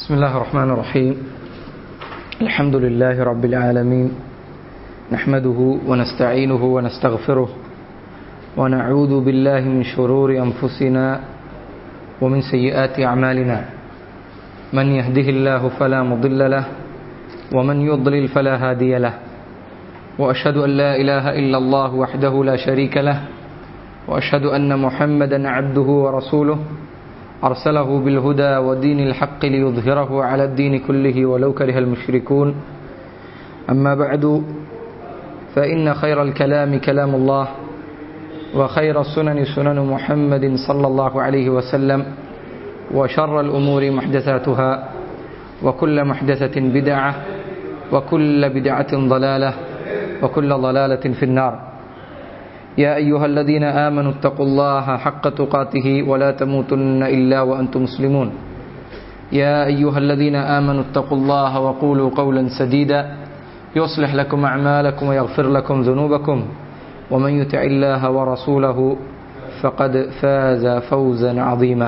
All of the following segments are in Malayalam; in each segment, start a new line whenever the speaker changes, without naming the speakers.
بسم الله الرحمن الرحيم الحمد لله رب العالمين نحمده ونستعينه ونستغفره ونعوذ بالله من شرور أنفسنا ومن سيئات أعمالنا من يهده الله فلا مضل له ومن يضلل فلا هادي له وأشهد أن لا إله إلا الله وحده لا شريك له وأشهد أن محمدا عبده ورسوله أرسله بالهدى ودين الحق ليظهره على الدين كله ولو كره المشركون أما بعد فإن خير الكلام كلام الله وخير السنن سنن محمد صلى الله عليه وسلم وشر الأمور محدثاتها وكل محدثة بدعة وكل بدعة ضلالة وكل ضلالة في النار يا أيها الذين آمنوا اتقوا الله حق تقاته ولا تموتن إلا وأنتم مسلمون يا أيها الذين آمنوا اتقوا الله وقولوا قولا سديدا يصلح لكم أعمالكم ويغفر لكم ذنوبكم ومن يطع الله ورسوله فقد فاز فوزا عظيما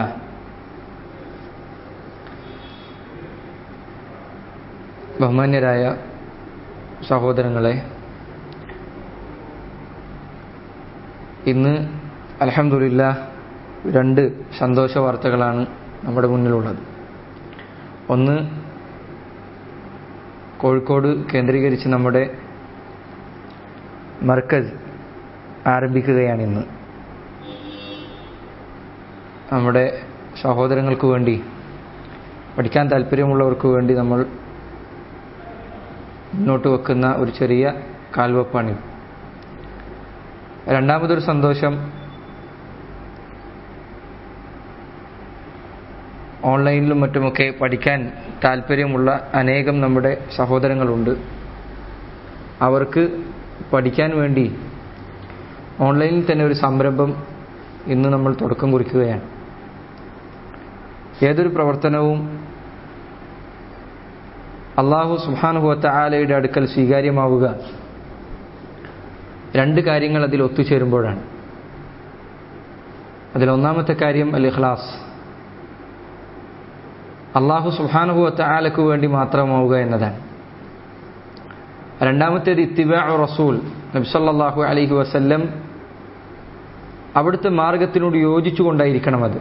ബഹുമാന്യരായ സഹോദരങ്ങളെ ഇന്ന് അലഹമുല്ല രണ്ട് സന്തോഷ വാർത്തകളാണ് നമ്മുടെ മുന്നിലുള്ളത് ഒന്ന് കോഴിക്കോട് കേന്ദ്രീകരിച്ച് നമ്മുടെ മർക്കസ് ആരംഭിക്കുകയാണ് ഇന്ന് നമ്മുടെ സഹോദരങ്ങൾക്ക് വേണ്ടി പഠിക്കാൻ താല്പര്യമുള്ളവർക്ക് വേണ്ടി നമ്മൾ മുന്നോട്ട് വെക്കുന്ന ഒരു ചെറിയ കാൽവെപ്പാണിത് രണ്ടാമതൊരു സന്തോഷം ഓൺലൈനിലും മറ്റുമൊക്കെ പഠിക്കാൻ താല്പര്യമുള്ള അനേകം നമ്മുടെ സഹോദരങ്ങളുണ്ട് അവർക്ക് പഠിക്കാൻ വേണ്ടി ഓൺലൈനിൽ തന്നെ ഒരു സംരംഭം ഇന്ന് നമ്മൾ തുടക്കം കുറിക്കുകയാണ് ഏതൊരു പ്രവർത്തനവും അള്ളാഹു സുഹാനുഭവത്ത ആലയുടെ അടുക്കൽ സ്വീകാര്യമാവുക രണ്ട് കാര്യങ്ങൾ അതിൽ ഒത്തുചേരുമ്പോഴാണ് അതിലൊന്നാമത്തെ കാര്യം അൽ ഇഖ്ലാസ് അള്ളാഹു സുഹാനുഭവത്തെ ആലക്ക് വേണ്ടി മാത്രമാവുക എന്നതാണ് രണ്ടാമത്തേത് ഇത്തിബാ റസൂൽ നബ്സല്ലാഹു അലഹി വസല്ലം അവിടുത്തെ മാർഗത്തിനോട് യോജിച്ചുകൊണ്ടായിരിക്കണം അത്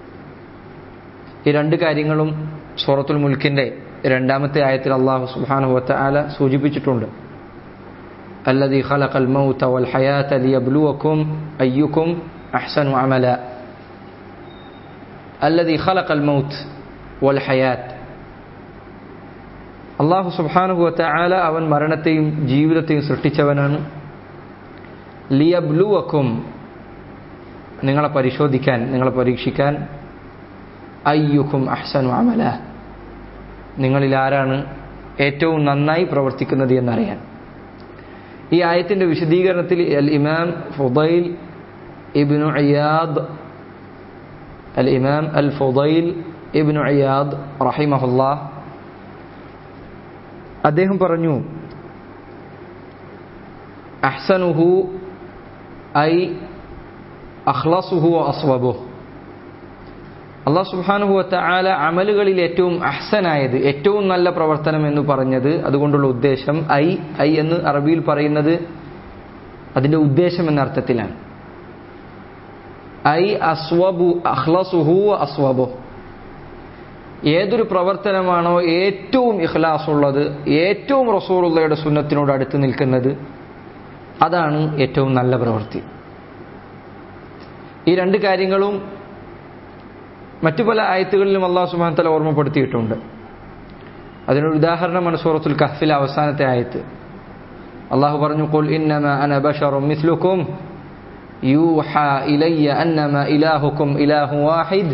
ഈ രണ്ട് കാര്യങ്ങളും സൂറത്തുൽ മുൽക്കിന്റെ രണ്ടാമത്തെ ആയത്തിൽ അള്ളാഹു സുബാനുഭവത്തെ ആല സൂചിപ്പിച്ചിട്ടുണ്ട് الذي خلق الموت والحياة ليبلوكم أيكم أحسن عملا الذي خلق الموت والحياة അള്ളാഹു സുബാനുഹു വത്താല അവൻ മരണത്തെയും ജീവിതത്തെയും സൃഷ്ടിച്ചവനാണ് ലിയബ്ലുവക്കും നിങ്ങളെ പരിശോധിക്കാൻ നിങ്ങളെ പരീക്ഷിക്കാൻ അയ്യുക്കും അഹ്സനു അമല നിങ്ങളിൽ ആരാണ് ഏറ്റവും നന്നായി പ്രവർത്തിക്കുന്നത് എന്നറിയാൻ ഈ ആയത്തിന്റെ വിശദീകരണത്തിൽ അൽ ഇമാം ഫുദൈൽ ഇബ്നു അയാദ് അൽ ഇമാം അൽ ഫുദൈൽ ഇബ്നു അയാദ് റഹിമഹുല്ലാ അദ്ദേഹം പറഞ്ഞു അഹ്സനുഹു ഐ അഖ്ലസുഹു അസ്വബുഹു അള്ളാഹ് സുബാനുഹുവത്ത ആല അമലുകളിൽ ഏറ്റവും അഹ്സനായത് ഏറ്റവും നല്ല പ്രവർത്തനം എന്ന് പറഞ്ഞത് അതുകൊണ്ടുള്ള ഉദ്ദേശം ഐ ഐ എന്ന് അറബിയിൽ പറയുന്നത് അതിന്റെ ഉദ്ദേശം എന്ന അർത്ഥത്തിലാണ് ഐ അസ്വബു അഹ്ലസുഹു അസ്വബു ഏതൊരു പ്രവർത്തനമാണോ ഏറ്റവും ഇഖ്ലാസ് ഉള്ളത് ഏറ്റവും റസൂറുള്ളയുടെ സുന്നത്തിനോട് അടുത്ത് നിൽക്കുന്നത് അതാണ് ഏറ്റവും നല്ല പ്രവൃത്തി ഈ രണ്ട് കാര്യങ്ങളും മറ്റു പല ആയത്തുകളിലും അള്ളാഹു സുബാൻ തല ഓർമ്മപ്പെടുത്തിയിട്ടുണ്ട് അതിനൊരു ഉദാഹരണമാണ് സൂറത്തുൽ കഹ്ഫിലെ അവസാനത്തെ ആയത്ത് അള്ളാഹു പറഞ്ഞു قل إنما أنا بشر مثلكم يوحى إلي أنما إلهكم إله واحد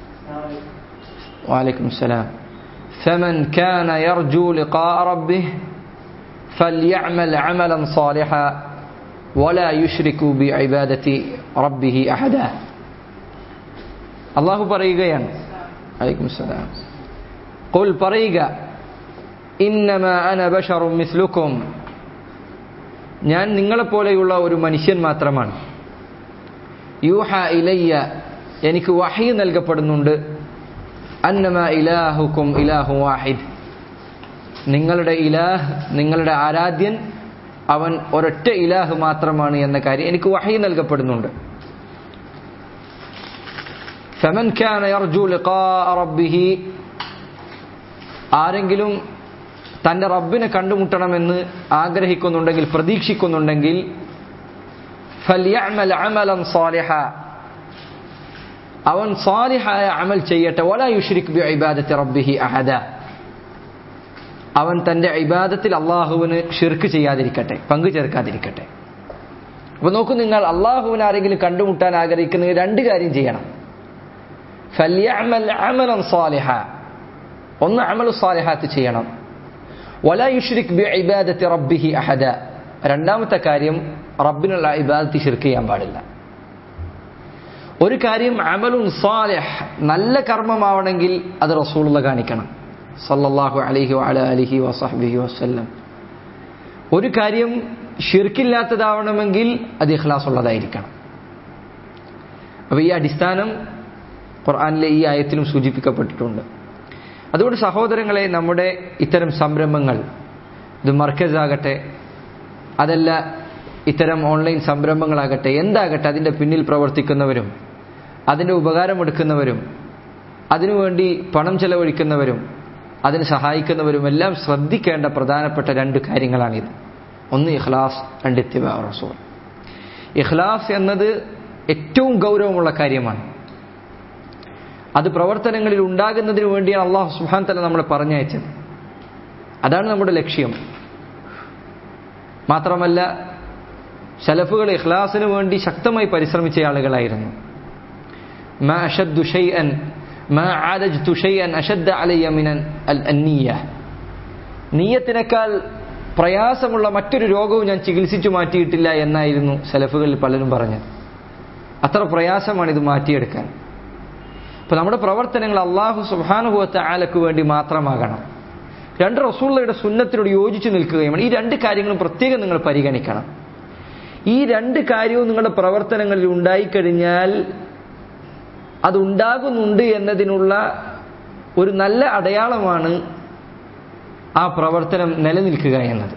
وعليكم السلام فمن كان يرجو لقاء ربه فليعمل عملا صالحا ولا يشرك بعبادة ربه أحدا അള്ളാഹു പറയുകയാണ് അലൈക്കും സലാം കൊൽ പറയുക ഇന്നമ അന ബഷറും മിസ്ലുക്കും ഞാൻ നിങ്ങളെപ്പോലെയുള്ള ഒരു മനുഷ്യൻ മാത്രമാണ് യൂഹ ഇലയ്യ എനിക്ക് വഹി നൽകപ്പെടുന്നുണ്ട് അന്നമ ഇലാഹുക്കും ഇലാഹു വാഹിദ് നിങ്ങളുടെ ഇലാഹ് നിങ്ങളുടെ ആരാധ്യൻ അവൻ ഒരൊറ്റ ഇലാഹ് മാത്രമാണ് എന്ന കാര്യം എനിക്ക് വഹി നൽകപ്പെടുന്നുണ്ട് فمن كان يرجو لقاء ربه ആരെങ്കിലും തന്റെ റബ്ബിനെ കണ്ടുമുട്ടണമെന്ന് ആഗ്രഹിക്കുന്നുണ്ടെങ്കിൽ പ്രതീക്ഷിക്കുന്നുണ്ടെങ്കിൽ ഫല്യഅമൽ അമലൻ സാലിഹ അവൻ സാലിഹായ അമൽ ചെയ്യട്ടെ വല യുഷ്രിക് ബി ഇബാദത്തി റബ്ബിഹി അഹദ അവൻ തന്റെ ഇബാദത്തിൽ അള്ളാഹുവിന് ഷിർക്ക് ചെയ്യാതിരിക്കട്ടെ പങ്കു ചേർക്കാതിരിക്കട്ടെ അപ്പൊ നോക്കൂ നിങ്ങൾ അള്ളാഹുവിനെ ആരെങ്കിലും കണ്ടുമുട്ടാൻ ആഗ്രഹിക്കുന്ന രണ്ട് കാര്യം ചെയ്യണം ഫല്യഅമൽ അമലൻ സാലിഹ ഒന്ന് അമലു സാലിഹാത്ത് ചെയ്യണം വല യുഷ്രിക് ബി ഇബാദത്തി റബ്ബിഹി അഹദ രണ്ടാമത്തെ കാര്യം റബ്ബിനുള്ള ഇബാദത്ത് ഷിർക്ക് ചെയ്യാൻ പാടില്ല ഒരു കാര്യം അമലുൻ സാലിഹ് നല്ല കർമ്മമാവണമെങ്കിൽ അത് റസൂലുള്ള കാണിക്കണം സല്ലല്ലാഹു അലൈഹി വഅല അലിഹി വസഹ്ബിഹി വസല്ലം ഒരു കാര്യം ഷിർക്കില്ലാത്തതാവണമെങ്കിൽ അത് ഇഖ്ലാസ് ഉള്ളതായിരിക്കണം അപ്പോൾ ഈ അടിസ്ഥാനം ഖുർആനിലെ ഈ ആയത്തിലും സൂചിപ്പിക്കപ്പെട്ടിട്ടുണ്ട് അതുകൊണ്ട് സഹോദരങ്ങളെ നമ്മുടെ ഇത്തരം സംരംഭങ്ങൾ ഇത് മർക്കസ് ആകട്ടെ അതല്ല ഇത്തരം ഓൺലൈൻ സംരംഭങ്ങളാകട്ടെ എന്താകട്ടെ അതിൻ്റെ പിന്നിൽ പ്രവർത്തിക്കുന്നവരും അതിൻ്റെ ഉപകാരമെടുക്കുന്നവരും അതിനുവേണ്ടി പണം ചെലവഴിക്കുന്നവരും അതിന് സഹായിക്കുന്നവരും എല്ലാം ശ്രദ്ധിക്കേണ്ട പ്രധാനപ്പെട്ട രണ്ട് കാര്യങ്ങളാണിത് ഒന്ന് ഇഖ്ലാസ് രണ്ട് ഇത്തിബ റസൂൽ ഇഖ്ലാസ് എന്നത് ഏറ്റവും ഗൗരവമുള്ള കാര്യമാണ് അത് പ്രവർത്തനങ്ങളിൽ ഉണ്ടാകുന്നതിന് വേണ്ടിയാണ് അള്ളാഹു സുഹാൻ തല നമ്മളെ പറഞ്ഞയച്ചത് അതാണ് നമ്മുടെ ലക്ഷ്യം മാത്രമല്ല ശലഫുകൾ ഇഖ്ലാസിന് വേണ്ടി ശക്തമായി പരിശ്രമിച്ച ആളുകളായിരുന്നു ما أشد شيئا ما عالجت شيئا أشد علي من النية നീയത്തിനേക്കാൾ പ്രയാസമുള്ള മറ്റൊരു രോഗവും ഞാൻ ചികിത്സിച്ചു മാറ്റിയിട്ടില്ല എന്നായിരുന്നു സലഫുകളിൽ പലരും പറഞ്ഞത് അത്ര പ്രയാസമാണ് ഇത് മാറ്റിയെടുക്കാൻ അപ്പൊ നമ്മുടെ പ്രവർത്തനങ്ങൾ അള്ളാഹു സുബാനുഭവത്തെ ആലക്ക് വേണ്ടി മാത്രമാകണം രണ്ട് റസൂള്ളയുടെ സുന്നത്തിനോട് യോജിച്ചു നിൽക്കുകയുമാണ് ഈ രണ്ട് കാര്യങ്ങളും പ്രത്യേകം നിങ്ങൾ പരിഗണിക്കണം ഈ രണ്ട് കാര്യവും നിങ്ങളുടെ പ്രവർത്തനങ്ങളിൽ ഉണ്ടായിക്കഴിഞ്ഞാൽ അതുണ്ടാകുന്നുണ്ട് എന്നതിനുള്ള ഒരു നല്ല അടയാളമാണ് ആ പ്രവർത്തനം നിലനിൽക്കുക എന്നത്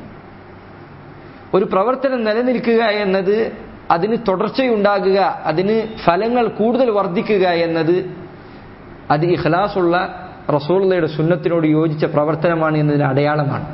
ഒരു പ്രവർത്തനം നിലനിൽക്കുക എന്നത് അതിന് തുടർച്ചയുണ്ടാകുക അതിന് ഫലങ്ങൾ കൂടുതൽ വർദ്ധിക്കുക എന്നത് അത് ഇഖ്ലാസുള്ള റസൂള്ളയുടെ സുന്നത്തിനോട് യോജിച്ച പ്രവർത്തനമാണ് എന്നതിന് അടയാളമാണ്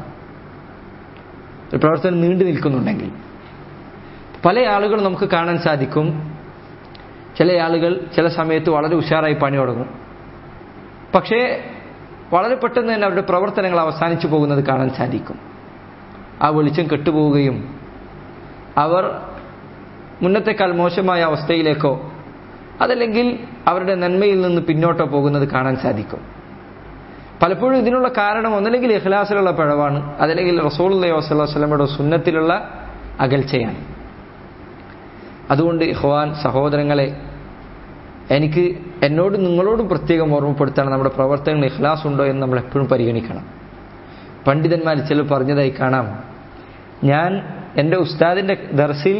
ഒരു പ്രവർത്തനം നീണ്ടു നിൽക്കുന്നുണ്ടെങ്കിൽ പല ആളുകളും നമുക്ക് കാണാൻ സാധിക്കും ചില ആളുകൾ ചില സമയത്ത് വളരെ ഉഷാറായി പണി തുടങ്ങും പക്ഷേ വളരെ പെട്ടെന്ന് തന്നെ അവരുടെ പ്രവർത്തനങ്ങൾ അവസാനിച്ചു പോകുന്നത് കാണാൻ സാധിക്കും ആ വെളിച്ചം കെട്ടുപോവുകയും അവർ മുന്നത്തെക്കാൾ മോശമായ അവസ്ഥയിലേക്കോ അതല്ലെങ്കിൽ അവരുടെ നന്മയിൽ നിന്ന് പിന്നോട്ടോ പോകുന്നത് കാണാൻ സാധിക്കും പലപ്പോഴും ഇതിനുള്ള കാരണം ഒന്നല്ലെങ്കിൽ ഇഖ്ലാസിലുള്ള പിഴവാണ് അതല്ലെങ്കിൽ റസൂൽ വസ്ലമയുടെ സുന്നത്തിലുള്ള അകൽച്ചയാണ് അതുകൊണ്ട് ഇഹ്വാൻ സഹോദരങ്ങളെ എനിക്ക് എന്നോട് നിങ്ങളോടും പ്രത്യേകം ഓർമ്മപ്പെടുത്താണ് നമ്മുടെ പ്രവർത്തനങ്ങൾ ഇഖ്ലാസ് ഉണ്ടോ എന്ന് നമ്മൾ എപ്പോഴും പരിഗണിക്കണം പണ്ഡിതന്മാർ ചിലർ പറഞ്ഞതായി കാണാം ഞാൻ എൻ്റെ ഉസ്താദിൻ്റെ ദർസിൽ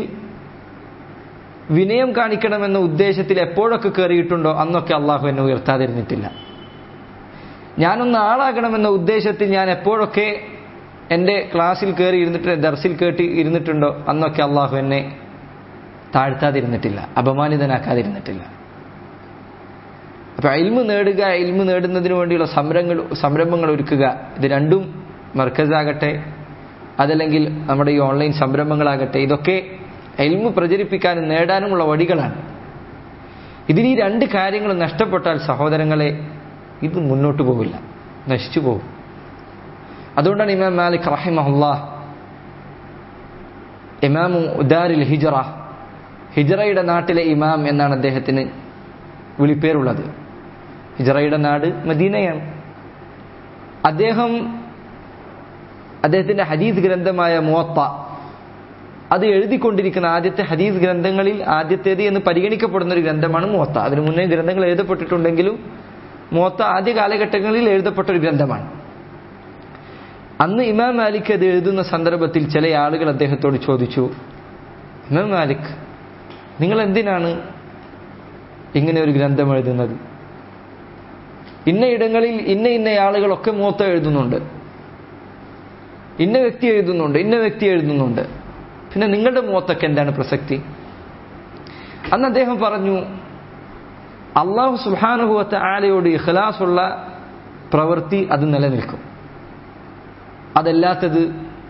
വിനയം കാണിക്കണമെന്ന ഉദ്ദേശത്തിൽ എപ്പോഴൊക്കെ കയറിയിട്ടുണ്ടോ അന്നൊക്കെ അള്ളാഹു എന്നെ ഉയർത്താതിരുന്നിട്ടില്ല ഞാനൊന്ന് ആളാകണമെന്ന ഉദ്ദേശത്തിൽ ഞാൻ എപ്പോഴൊക്കെ എൻ്റെ ക്ലാസ്സിൽ കയറി ഇരുന്നിട്ട് ദർസിൽ കേട്ടി ഇരുന്നിട്ടുണ്ടോ അന്നൊക്കെ അള്ളാഹു എന്നെ താഴ്ത്താതിരുന്നിട്ടില്ല അപമാനിതനാക്കാതിരുന്നിട്ടില്ല അപ്പൊ അയിൽമ് നേടുക അയിൽമ് നേടുന്നതിന് വേണ്ടിയുള്ള സംരംഭങ്ങൾ സംരംഭങ്ങൾ ഒരുക്കുക ഇത് രണ്ടും മർക്കസാകട്ടെ അതല്ലെങ്കിൽ നമ്മുടെ ഈ ഓൺലൈൻ സംരംഭങ്ങളാകട്ടെ ഇതൊക്കെ എൽമ് പ്രചരിപ്പിക്കാനും നേടാനുമുള്ള വഴികളാണ് ഇതിൽ ഈ രണ്ട് കാര്യങ്ങൾ നഷ്ടപ്പെട്ടാൽ സഹോദരങ്ങളെ ഇത് മുന്നോട്ട് പോകില്ല നശിച്ചു പോകും അതുകൊണ്ടാണ് ഇമാം മാലിക് റഹിമഹുല്ലാ ഇമാമു ഉദാരിൽ ഹിജറ ഹിജറയുടെ നാട്ടിലെ ഇമാം എന്നാണ് അദ്ദേഹത്തിന് വിളിപ്പേരുള്ളത് ഹിജറയുടെ നാട് മദീനയാണ് അദ്ദേഹം അദ്ദേഹത്തിന്റെ ഹദീസ് ഗ്രന്ഥമായ മുവത്ത അത് എഴുതിക്കൊണ്ടിരിക്കുന്ന ആദ്യത്തെ ഹദീസ് ഗ്രന്ഥങ്ങളിൽ ആദ്യത്തേത് എന്ന് പരിഗണിക്കപ്പെടുന്ന ഒരു ഗ്രന്ഥമാണ് മുവത്ത അതിനു മുന്നേ ഗ്രന്ഥങ്ങൾ എഴുതപ്പെട്ടിട്ടുണ്ടെങ്കിലും മുവത്ത ആദ്യ കാലഘട്ടങ്ങളിൽ എഴുതപ്പെട്ട ഒരു ഗ്രന്ഥമാണ് അന്ന് ഇമാം മാലിക് അത് എഴുതുന്ന സന്ദർഭത്തിൽ ചില ആളുകൾ അദ്ദേഹത്തോട് ചോദിച്ചു ഇമാം മാലിക് നിങ്ങൾ എന്തിനാണ് ഇങ്ങനെ ഒരു ഗ്രന്ഥം എഴുതുന്നത് ഇന്ന ഇടങ്ങളിൽ ഇന്ന ഇന്ന ആളുകളൊക്കെ മൂത്ത എഴുതുന്നുണ്ട് ഇന്ന വ്യക്തി എഴുതുന്നുണ്ട് ഇന്ന വ്യക്തി എഴുതുന്നുണ്ട് പിന്നെ നിങ്ങളുടെ മുഖത്തൊക്കെ എന്താണ് പ്രസക്തി അന്ന് അദ്ദേഹം പറഞ്ഞു അള്ളാഹു സുഹാനുഭവത്തെ ആലയോട് ഇഖ്ലാസുള്ള പ്രവൃത്തി അത് നിലനിൽക്കും അതല്ലാത്തത്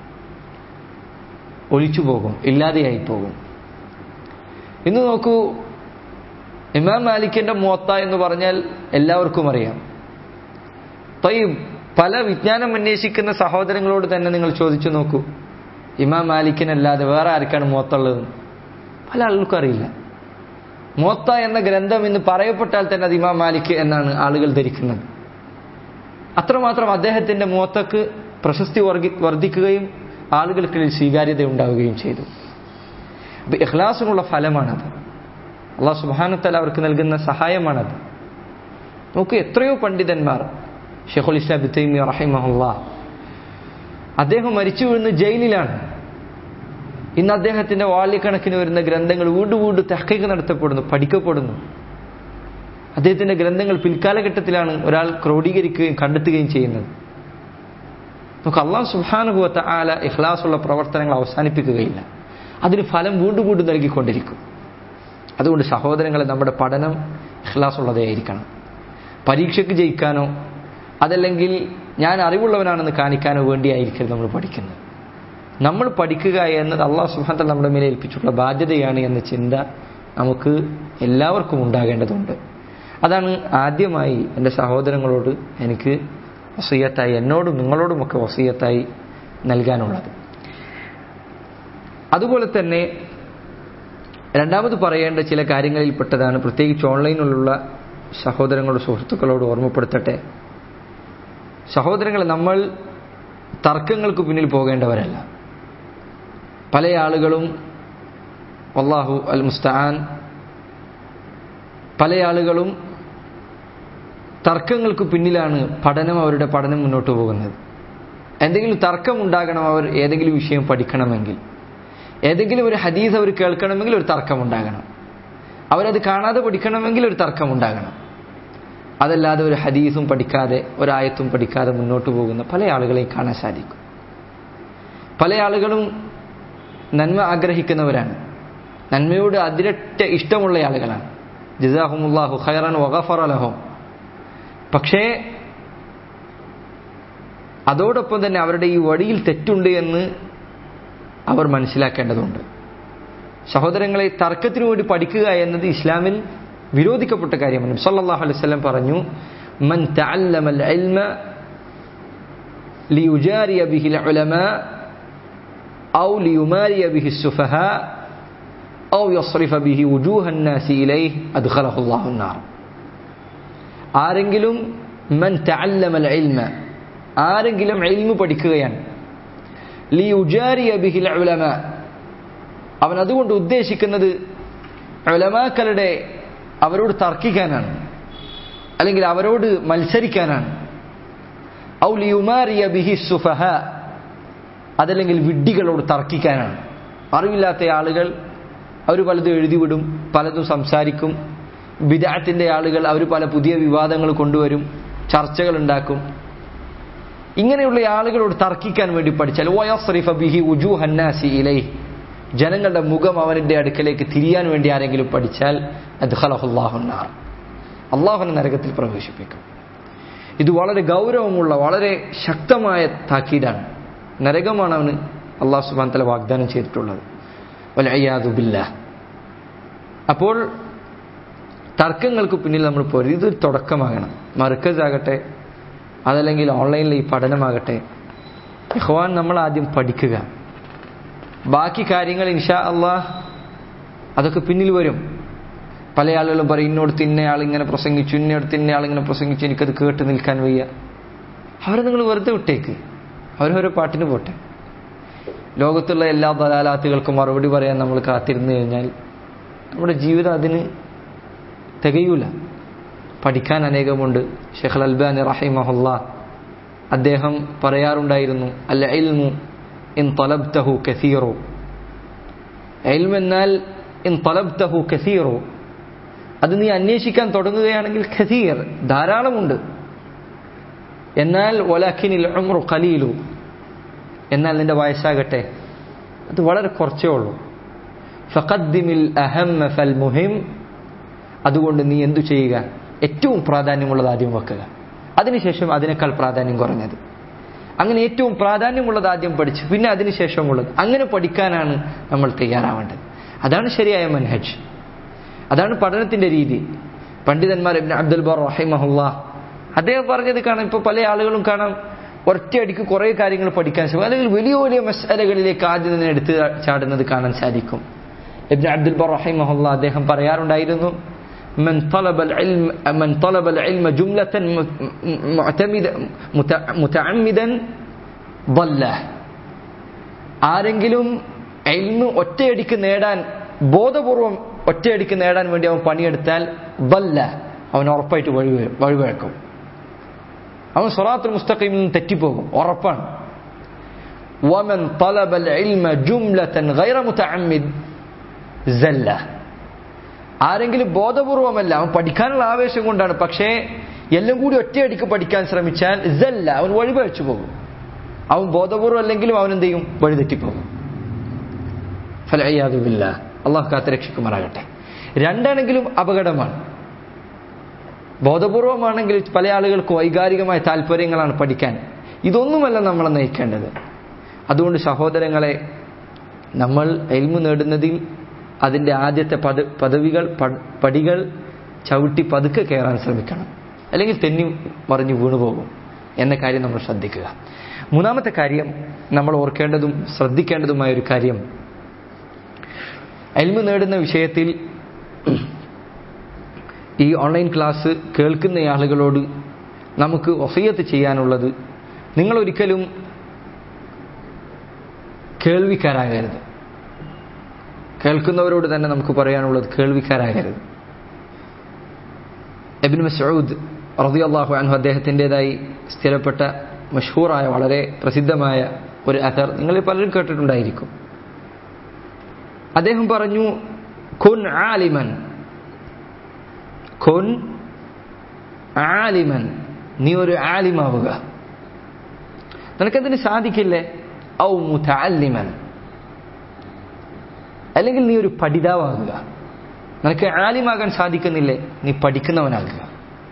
ഒലിച്ചു പോകും ഇല്ലാതെയായി പോകും ഇന്ന് നോക്കൂ ഇമാം മാലിക്കിന്റെ മോത്ത എന്ന് പറഞ്ഞാൽ എല്ലാവർക്കും അറിയാം തയ്യും പല വിജ്ഞാനം അന്വേഷിക്കുന്ന സഹോദരങ്ങളോട് തന്നെ നിങ്ങൾ ചോദിച്ചു നോക്കൂ ഇമാം മാലിക്കിനല്ലാതെ വേറെ ആർക്കാണ് മോത്തുള്ളത് പല ആളുകൾക്കും അറിയില്ല മോത്ത എന്ന ഗ്രന്ഥം എന്ന് പറയപ്പെട്ടാൽ തന്നെ അത് ഇമാം മാലിക് എന്നാണ് ആളുകൾ ധരിക്കുന്നത് അത്രമാത്രം അദ്ദേഹത്തിന്റെ മോത്തക്ക് പ്രശസ്തി വർദ്ധിക്കുകയും ആളുകൾക്കിടയിൽ സ്വീകാര്യത ഉണ്ടാവുകയും ചെയ്തു അപ്പൊ ഇഖ്ലാസിനുള്ള ഫലമാണത് അള്ളാഹു സുബാനത്തല അവർക്ക് നൽകുന്ന സഹായമാണത് നമുക്ക് എത്രയോ പണ്ഡിതന്മാർ ഷെഖുൽ ഇസ്ലാം ബിത്തൈമി റഹിമഹുല്ല അദ്ദേഹം മരിച്ചു വീഴുന്ന ജയിലിലാണ് ഇന്ന് അദ്ദേഹത്തിന്റെ വാല്യക്കണക്കിന് വരുന്ന ഗ്രന്ഥങ്ങൾ വീണ്ടും വീണ്ടും തെഹക്കൈക്ക് നടത്തപ്പെടുന്നു പഠിക്കപ്പെടുന്നു അദ്ദേഹത്തിന്റെ ഗ്രന്ഥങ്ങൾ പിൽക്കാലഘട്ടത്തിലാണ് ഒരാൾ ക്രോഡീകരിക്കുകയും കണ്ടെത്തുകയും ചെയ്യുന്നത് നമുക്ക് അള്ളാഹു സുബാനുഭവത്തെ ആല ഇഖ്ലാസുള്ള പ്രവർത്തനങ്ങൾ അവസാനിപ്പിക്കുകയില്ല അതിന് ഫലം വീണ്ടും വീണ്ടും നൽകിക്കൊണ്ടിരിക്കും അതുകൊണ്ട് സഹോദരങ്ങളെ നമ്മുടെ പഠനം ഇഖ്ലാസുള്ളതായിരിക്കണം പരീക്ഷയ്ക്ക് ജയിക്കാനോ അതല്ലെങ്കിൽ ഞാൻ അറിവുള്ളവനാണെന്ന് കാണിക്കാനോ വേണ്ടിയായിരിക്കരുത് നമ്മൾ പഠിക്കുന്നത് നമ്മൾ പഠിക്കുക എന്നത് അള്ളാഹു സുഹാന്തൽ നമ്മുടെ മേലെ ഏൽപ്പിച്ചിട്ടുള്ള ബാധ്യതയാണ് എന്ന ചിന്ത നമുക്ക് എല്ലാവർക്കും ഉണ്ടാകേണ്ടതുണ്ട് അതാണ് ആദ്യമായി എൻ്റെ സഹോദരങ്ങളോട് എനിക്ക് വസീയത്തായി എന്നോടും നിങ്ങളോടുമൊക്കെ വസീയത്തായി നൽകാനുള്ളത് അതുപോലെ തന്നെ രണ്ടാമത് പറയേണ്ട ചില കാര്യങ്ങളിൽപ്പെട്ടതാണ് പ്രത്യേകിച്ച് ഓൺലൈനിലുള്ള സഹോദരങ്ങളോട് സുഹൃത്തുക്കളോട് ഓർമ്മപ്പെടുത്തട്ടെ സഹോദരങ്ങളെ നമ്മൾ തർക്കങ്ങൾക്ക് പിന്നിൽ പോകേണ്ടവരല്ല പല ആളുകളും അള്ളാഹു അൽ മുസ്താൻ പല ആളുകളും തർക്കങ്ങൾക്ക് പിന്നിലാണ് പഠനം അവരുടെ പഠനം മുന്നോട്ട് പോകുന്നത് എന്തെങ്കിലും തർക്കമുണ്ടാകണം അവർ ഏതെങ്കിലും വിഷയം പഠിക്കണമെങ്കിൽ ഏതെങ്കിലും ഒരു ഹദീസ് അവർ കേൾക്കണമെങ്കിൽ ഒരു തർക്കമുണ്ടാകണം അവരത് കാണാതെ പഠിക്കണമെങ്കിൽ ഒരു തർക്കമുണ്ടാകണം അതല്ലാതെ ഒരു ഹദീസും പഠിക്കാതെ ഒരായത്തും പഠിക്കാതെ മുന്നോട്ട് പോകുന്ന പല ആളുകളെയും കാണാൻ സാധിക്കും പല ആളുകളും നന്മ ആഗ്രഹിക്കുന്നവരാണ് നന്മയോട് അതിരറ്റ ഇഷ്ടമുള്ള ആളുകളാണ് ജസാഹുമുല്ലാഹു ഖൈറൻ വഗഫർ അലഹും പക്ഷേ അതോടൊപ്പം തന്നെ അവരുടെ ഈ വഴിയിൽ തെറ്റുണ്ട് എന്ന് അവർ മനസ്സിലാക്കേണ്ടതുണ്ട് സഹോദരങ്ങളെ തർക്കത്തിനു വേണ്ടി പഠിക്കുക എന്നത് ഇസ്ലാമിൽ വിരോധിക്കപ്പെട്ട കാര്യമാണ് സല്ലല്ലാഹു അലൈഹി വസല്ലം പറഞ്ഞു മൻ തഅല്ലമൽ ഇൽമ ലിയുജാരിയ ബിഹിൽ ഉലമാ ഔ ലിയുമാരിയ ബിഹി സുഫഹാ ഔ യസ്രിഫ ബിഹി വുജൂഹൻ നാസി ഇലൈഹി അദ്ഖലഹു അല്ലാഹു നാർ ആരെങ്കിലും മൻ തഅല്ലമൽ ഇൽമ ആരെങ്കിലും ഇൽമു പഠിക്കുകയാണ് ലിയുജാരിയ ബിഹിൽ ഉലമ അവൻ അതുകൊണ്ട് ഉദ്ദേശിക്കുന്നത് ഉലമാക്കളുടെ അവരോട് തർക്കിക്കാനാണ് അല്ലെങ്കിൽ അവരോട് മത്സരിക്കാനാണ് ഔ ലിയുമാരിയ ബിഹി സുഫഹ അതല്ലെങ്കിൽ വിഡ്ഢികളോട് തർക്കിക്കാനാണ് അറിവില്ലാത്ത ആളുകൾ അവർ പലതും എഴുതിവിടും പലതും സംസാരിക്കും ബിദാത്തിന്റെ ആളുകൾ അവർ പല പുതിയ വിവാദങ്ങൾ കൊണ്ടുവരും ചർച്ചകൾ ഉണ്ടാക്കും ഇങ്ങനെയുള്ള ആളുകളോട് തർക്കിക്കാൻ വേണ്ടി പഠിച്ചാൽ വയസ്രിഫ ബിഹി ഉജു ഹന്നാസി ഇലൈ ജനങ്ങളുടെ മുഖം അവന്റെ അടുക്കലേക്ക് തിരിയാൻ വേണ്ടി ആരെങ്കിലും പഠിച്ചാൽ അദ്ഹലഹുല്ലാഹുന്നാർ അള്ളാഹുനെ നരകത്തിൽ പ്രവേശിപ്പിക്കും ഇത് വളരെ ഗൗരവമുള്ള വളരെ ശക്തമായ താക്കീതാണ് നരകമാണ് അവന് അള്ളാഹു സുബാൻ തല വാഗ്ദാനം ചെയ്തിട്ടുള്ളത് വലയ്യാദുബില്ല അപ്പോൾ തർക്കങ്ങൾക്ക് പിന്നിൽ നമ്മൾ പോരും ഇതൊരു തുടക്കമാകണം മർക്കസ് ആകട്ടെ അതല്ലെങ്കിൽ ഓൺലൈനിൽ ഈ പഠനമാകട്ടെ ഇഹ്വാൻ നമ്മൾ ആദ്യം പഠിക്കുക ബാക്കി കാര്യങ്ങൾ ഇൻഷാ അള്ളാഹ് അതൊക്കെ പിന്നിൽ വരും പല ആളുകളും പറയും ഇന്നോടത്ത് ഇന്നയാൾ ഇങ്ങനെ പ്രസംഗിച്ചു ഇന്നോടത്ത് ഇന്നയാൾ ഇങ്ങനെ പ്രസംഗിച്ചു എനിക്കത് കേട്ട് നിൽക്കാൻ വയ്യ അവരെ നിങ്ങൾ വെറുതെ വിട്ടേക്ക് അവരവരെ പാട്ടിന് പോട്ടെ ലോകത്തുള്ള എല്ലാ ദലാലാത്തുകൾക്കും മറുപടി പറയാൻ നമ്മൾ കാത്തിരുന്നു കഴിഞ്ഞാൽ നമ്മുടെ ജീവിതം അതിന് തികയൂല പഠിക്കാൻ അനേകമുണ്ട് ഷെഖ് അൽബാനി റഹിമഹുല്ല അദ്ദേഹം പറയാറുണ്ടായിരുന്നു അല്ല ഇൽമു ഇൻ തലബ്തഹു കസീറോ ഇൽമു എന്നാൽ ഇൻ തലബ്തഹു കസീറോ അത് നീ അന്വേഷിക്കാൻ തുടങ്ങുകയാണെങ്കിൽ ഖസീർ ധാരാളമുണ്ട് എന്നാൽ ഒലാഖിനിൽ ഉമ്രു ഖലീലു എന്നാൽ നിന്റെ വയസ്സാകട്ടെ അത് വളരെ കുറച്ചേ ഉള്ളൂ ഫഖദ്ദിമിൽ അഹമ്മ ഫൽ മുഹിം അതുകൊണ്ട് നീ എന്തു ചെയ്യുക ഏറ്റവും പ്രാധാന്യമുള്ളത് ആദ്യം വെക്കുക അതിനുശേഷം അതിനേക്കാൾ പ്രാധാന്യം കുറഞ്ഞത് അങ്ങനെ ഏറ്റവും പ്രാധാന്യമുള്ളത് ആദ്യം പഠിച്ച് പിന്നെ അതിനുശേഷമുള്ളത് അങ്ങനെ പഠിക്കാനാണ് നമ്മൾ തയ്യാറാവേണ്ടത് അതാണ് ശരിയായ മൻഹജ് അതാണ് പഠനത്തിന്റെ രീതി പണ്ഡിതന്മാർ ഇബ്ൻ അബ്ദുൽ ബർ റഹിമഹുല്ല അദ്ദേഹം പറഞ്ഞത് കാണാം ഇപ്പോൾ പല ആളുകളും കാണാം ഒറ്റയടിക്ക് കുറേ കാര്യങ്ങൾ പഠിക്കാൻ ശ്രമിക്കും അല്ലെങ്കിൽ വലിയ വലിയ മസാലകളിലേക്ക് ആദ്യം തന്നെ എടുത്ത് ചാടുന്നത് കാണാൻ സാധിക്കും ഇബ്ൻ അബ്ദുൽ ബർ റഹിമഹുല്ല അദ്ദേഹം പറയാറുണ്ടായിരുന്നു من طلب العلم من طلب العلم جملة معتمدا متعمدا ضل ആരെങ്കിലും എൽമ് ഒറ്റയടിക്ക് നേടാൻ ബോധപൂർവം ഒറ്റയടിക്ക് നേടാൻ വേണ്ടി അവൻ പണിയെടുത്താൽ ബല്ല അവൻ ഉറപ്പായിട്ട് വഴി വഴിവഴക്കും അവൻ സ്വറാത്തുൽ മുസ്തഖീമിൽ നിന്ന് തെറ്റിപ്പോകും ഉറപ്പാണ് ومن طلب العلم جملة غير متعمد زلة ആരെങ്കിലും ബോധപൂർവമല്ല അവൻ പഠിക്കാനുള്ള ആവേശം കൊണ്ടാണ് പക്ഷേ എല്ലാം കൂടി ഒറ്റയടിക്ക് പഠിക്കാൻ ശ്രമിച്ചാൽ ഇതല്ല അവൻ വഴിപഴിച്ചു പോകും അവൻ ബോധപൂർവം അല്ലെങ്കിലും അവൻ എന്ത് ചെയ്യും വഴിതെറ്റിപ്പോകും ഫലയ്യാതുമില്ല അള്ളാഹു കാത്ത് രക്ഷിക്കുമാറാകട്ടെ രണ്ടാണെങ്കിലും അപകടമാണ് ബോധപൂർവമാണെങ്കിൽ പല ആളുകൾക്ക് വൈകാരികമായ താല്പര്യങ്ങളാണ് പഠിക്കാൻ ഇതൊന്നുമല്ല നമ്മളെ നയിക്കേണ്ടത് അതുകൊണ്ട് സഹോദരങ്ങളെ നമ്മൾ എൽമു നേടുന്നതിൽ അതിൻ്റെ ആദ്യത്തെ പദ പദവികൾ പടികൾ ചവിട്ടി പതുക്കെ കയറാൻ ശ്രമിക്കണം അല്ലെങ്കിൽ തെന്നി മറിഞ്ഞു വീണുപോകും എന്ന കാര്യം നമ്മൾ ശ്രദ്ധിക്കുക മൂന്നാമത്തെ കാര്യം നമ്മൾ ഓർക്കേണ്ടതും ശ്രദ്ധിക്കേണ്ടതുമായ ഒരു കാര്യം എൽമു നേടുന്ന വിഷയത്തിൽ ഈ ഓൺലൈൻ ക്ലാസ് കേൾക്കുന്ന ആളുകളോട് നമുക്ക് ഒസയത്ത് ചെയ്യാനുള്ളത് നിങ്ങൾ ഒരിക്കലും കേൾവിക്കാരാകരുത് കേൾക്കുന്നവരോട് തന്നെ നമുക്ക് പറയാനുള്ളത് കേൾവിക്കാരാകരുത് എബിൻ മസൂദ് റതിയല്ലാഹു അൻഹു അദ്ദേഹത്തിൻ്റെതായി സ്ഥിരപ്പെട്ട മഷൂറായ വളരെ പ്രസിദ്ധമായ ഒരു അഥർ നിങ്ങൾ പലരും കേട്ടിട്ടുണ്ടായിരിക്കും അദ്ദേഹം പറഞ്ഞു കുൻ ആലിമൻ കുൻ ആലിമൻ നീ ഒരു ആലിമാവുക നിനക്കതിന് സാധിക്കില്ലേ ഔ മുതഅല്ലിമൻ അല്ലെങ്കിൽ നീ ഒരു പഠിതാവാകുക നിനക്ക് ആലിമാകാൻ സാധിക്കുന്നില്ലേ നീ പഠിക്കുന്നവനാകുക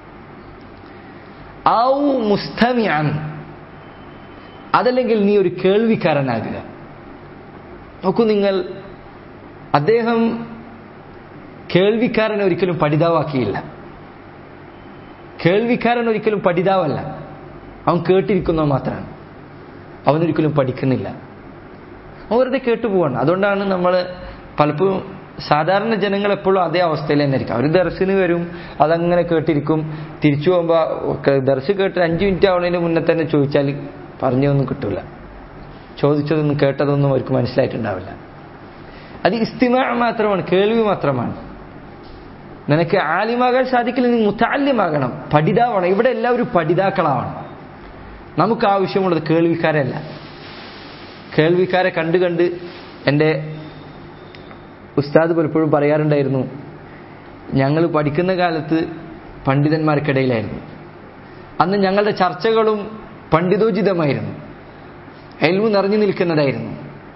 ഔ മുസ്തമിയാൻ അതല്ലെങ്കിൽ നീ ഒരു കേൾവിക്കാരനാകുക നോക്കൂ നിങ്ങൾ അദ്ദേഹം കേൾവിക്കാരനെ ഒരിക്കലും പഠിതാവാക്കിയില്ല കേൾവിക്കാരൻ ഒരിക്കലും പഠിതാവല്ല അവൻ കേട്ടിരിക്കുന്നത് മാത്രമാണ് അവനൊരിക്കലും പഠിക്കുന്നില്ല അവൻ വെറുതെ കേട്ടുപോവാണ് അതുകൊണ്ടാണ് നമ്മൾ പലപ്പോഴും സാധാരണ ജനങ്ങൾ എപ്പോഴും അതേ അവസ്ഥയിൽ തന്നെ ആയിരിക്കും അവർ ദർശന് വരും അതങ്ങനെ കേട്ടിരിക്കും തിരിച്ചു പോകുമ്പോൾ ദർശ കേട്ട് അഞ്ച് മിനിറ്റ് ആവുന്നതിന് മുന്നേ തന്നെ ചോദിച്ചാൽ പറഞ്ഞൊന്നും കിട്ടൂല ചോദിച്ചതൊന്നും കേട്ടതൊന്നും അവർക്ക് മനസ്സിലായിട്ടുണ്ടാവില്ല അത് ഇസ്തിമാ മാത്രമാണ് കേൾവി മാത്രമാണ് നിനക്ക് ആലിമാകാൻ സാധിക്കില്ല നീ മുത്താല്യമാകണം പഠിതാവണം ഇവിടെ എല്ലാവരും പഠിതാക്കളാവണം നമുക്ക് ആവശ്യമുള്ളത് കേൾവിക്കാരല്ല കേൾവിക്കാരെ കണ്ട് കണ്ട് എൻ്റെ ഉസ്താദ് പലപ്പോഴും പറയാറുണ്ടായിരുന്നു ഞങ്ങൾ പഠിക്കുന്ന കാലത്ത് പണ്ഡിതന്മാർക്കിടയിലായിരുന്നു അന്ന് ഞങ്ങളുടെ ചർച്ചകളും പണ്ഡിതോചിതമായിരുന്നു എൽമു നിറഞ്ഞു നിൽക്കുന്നതായിരുന്നു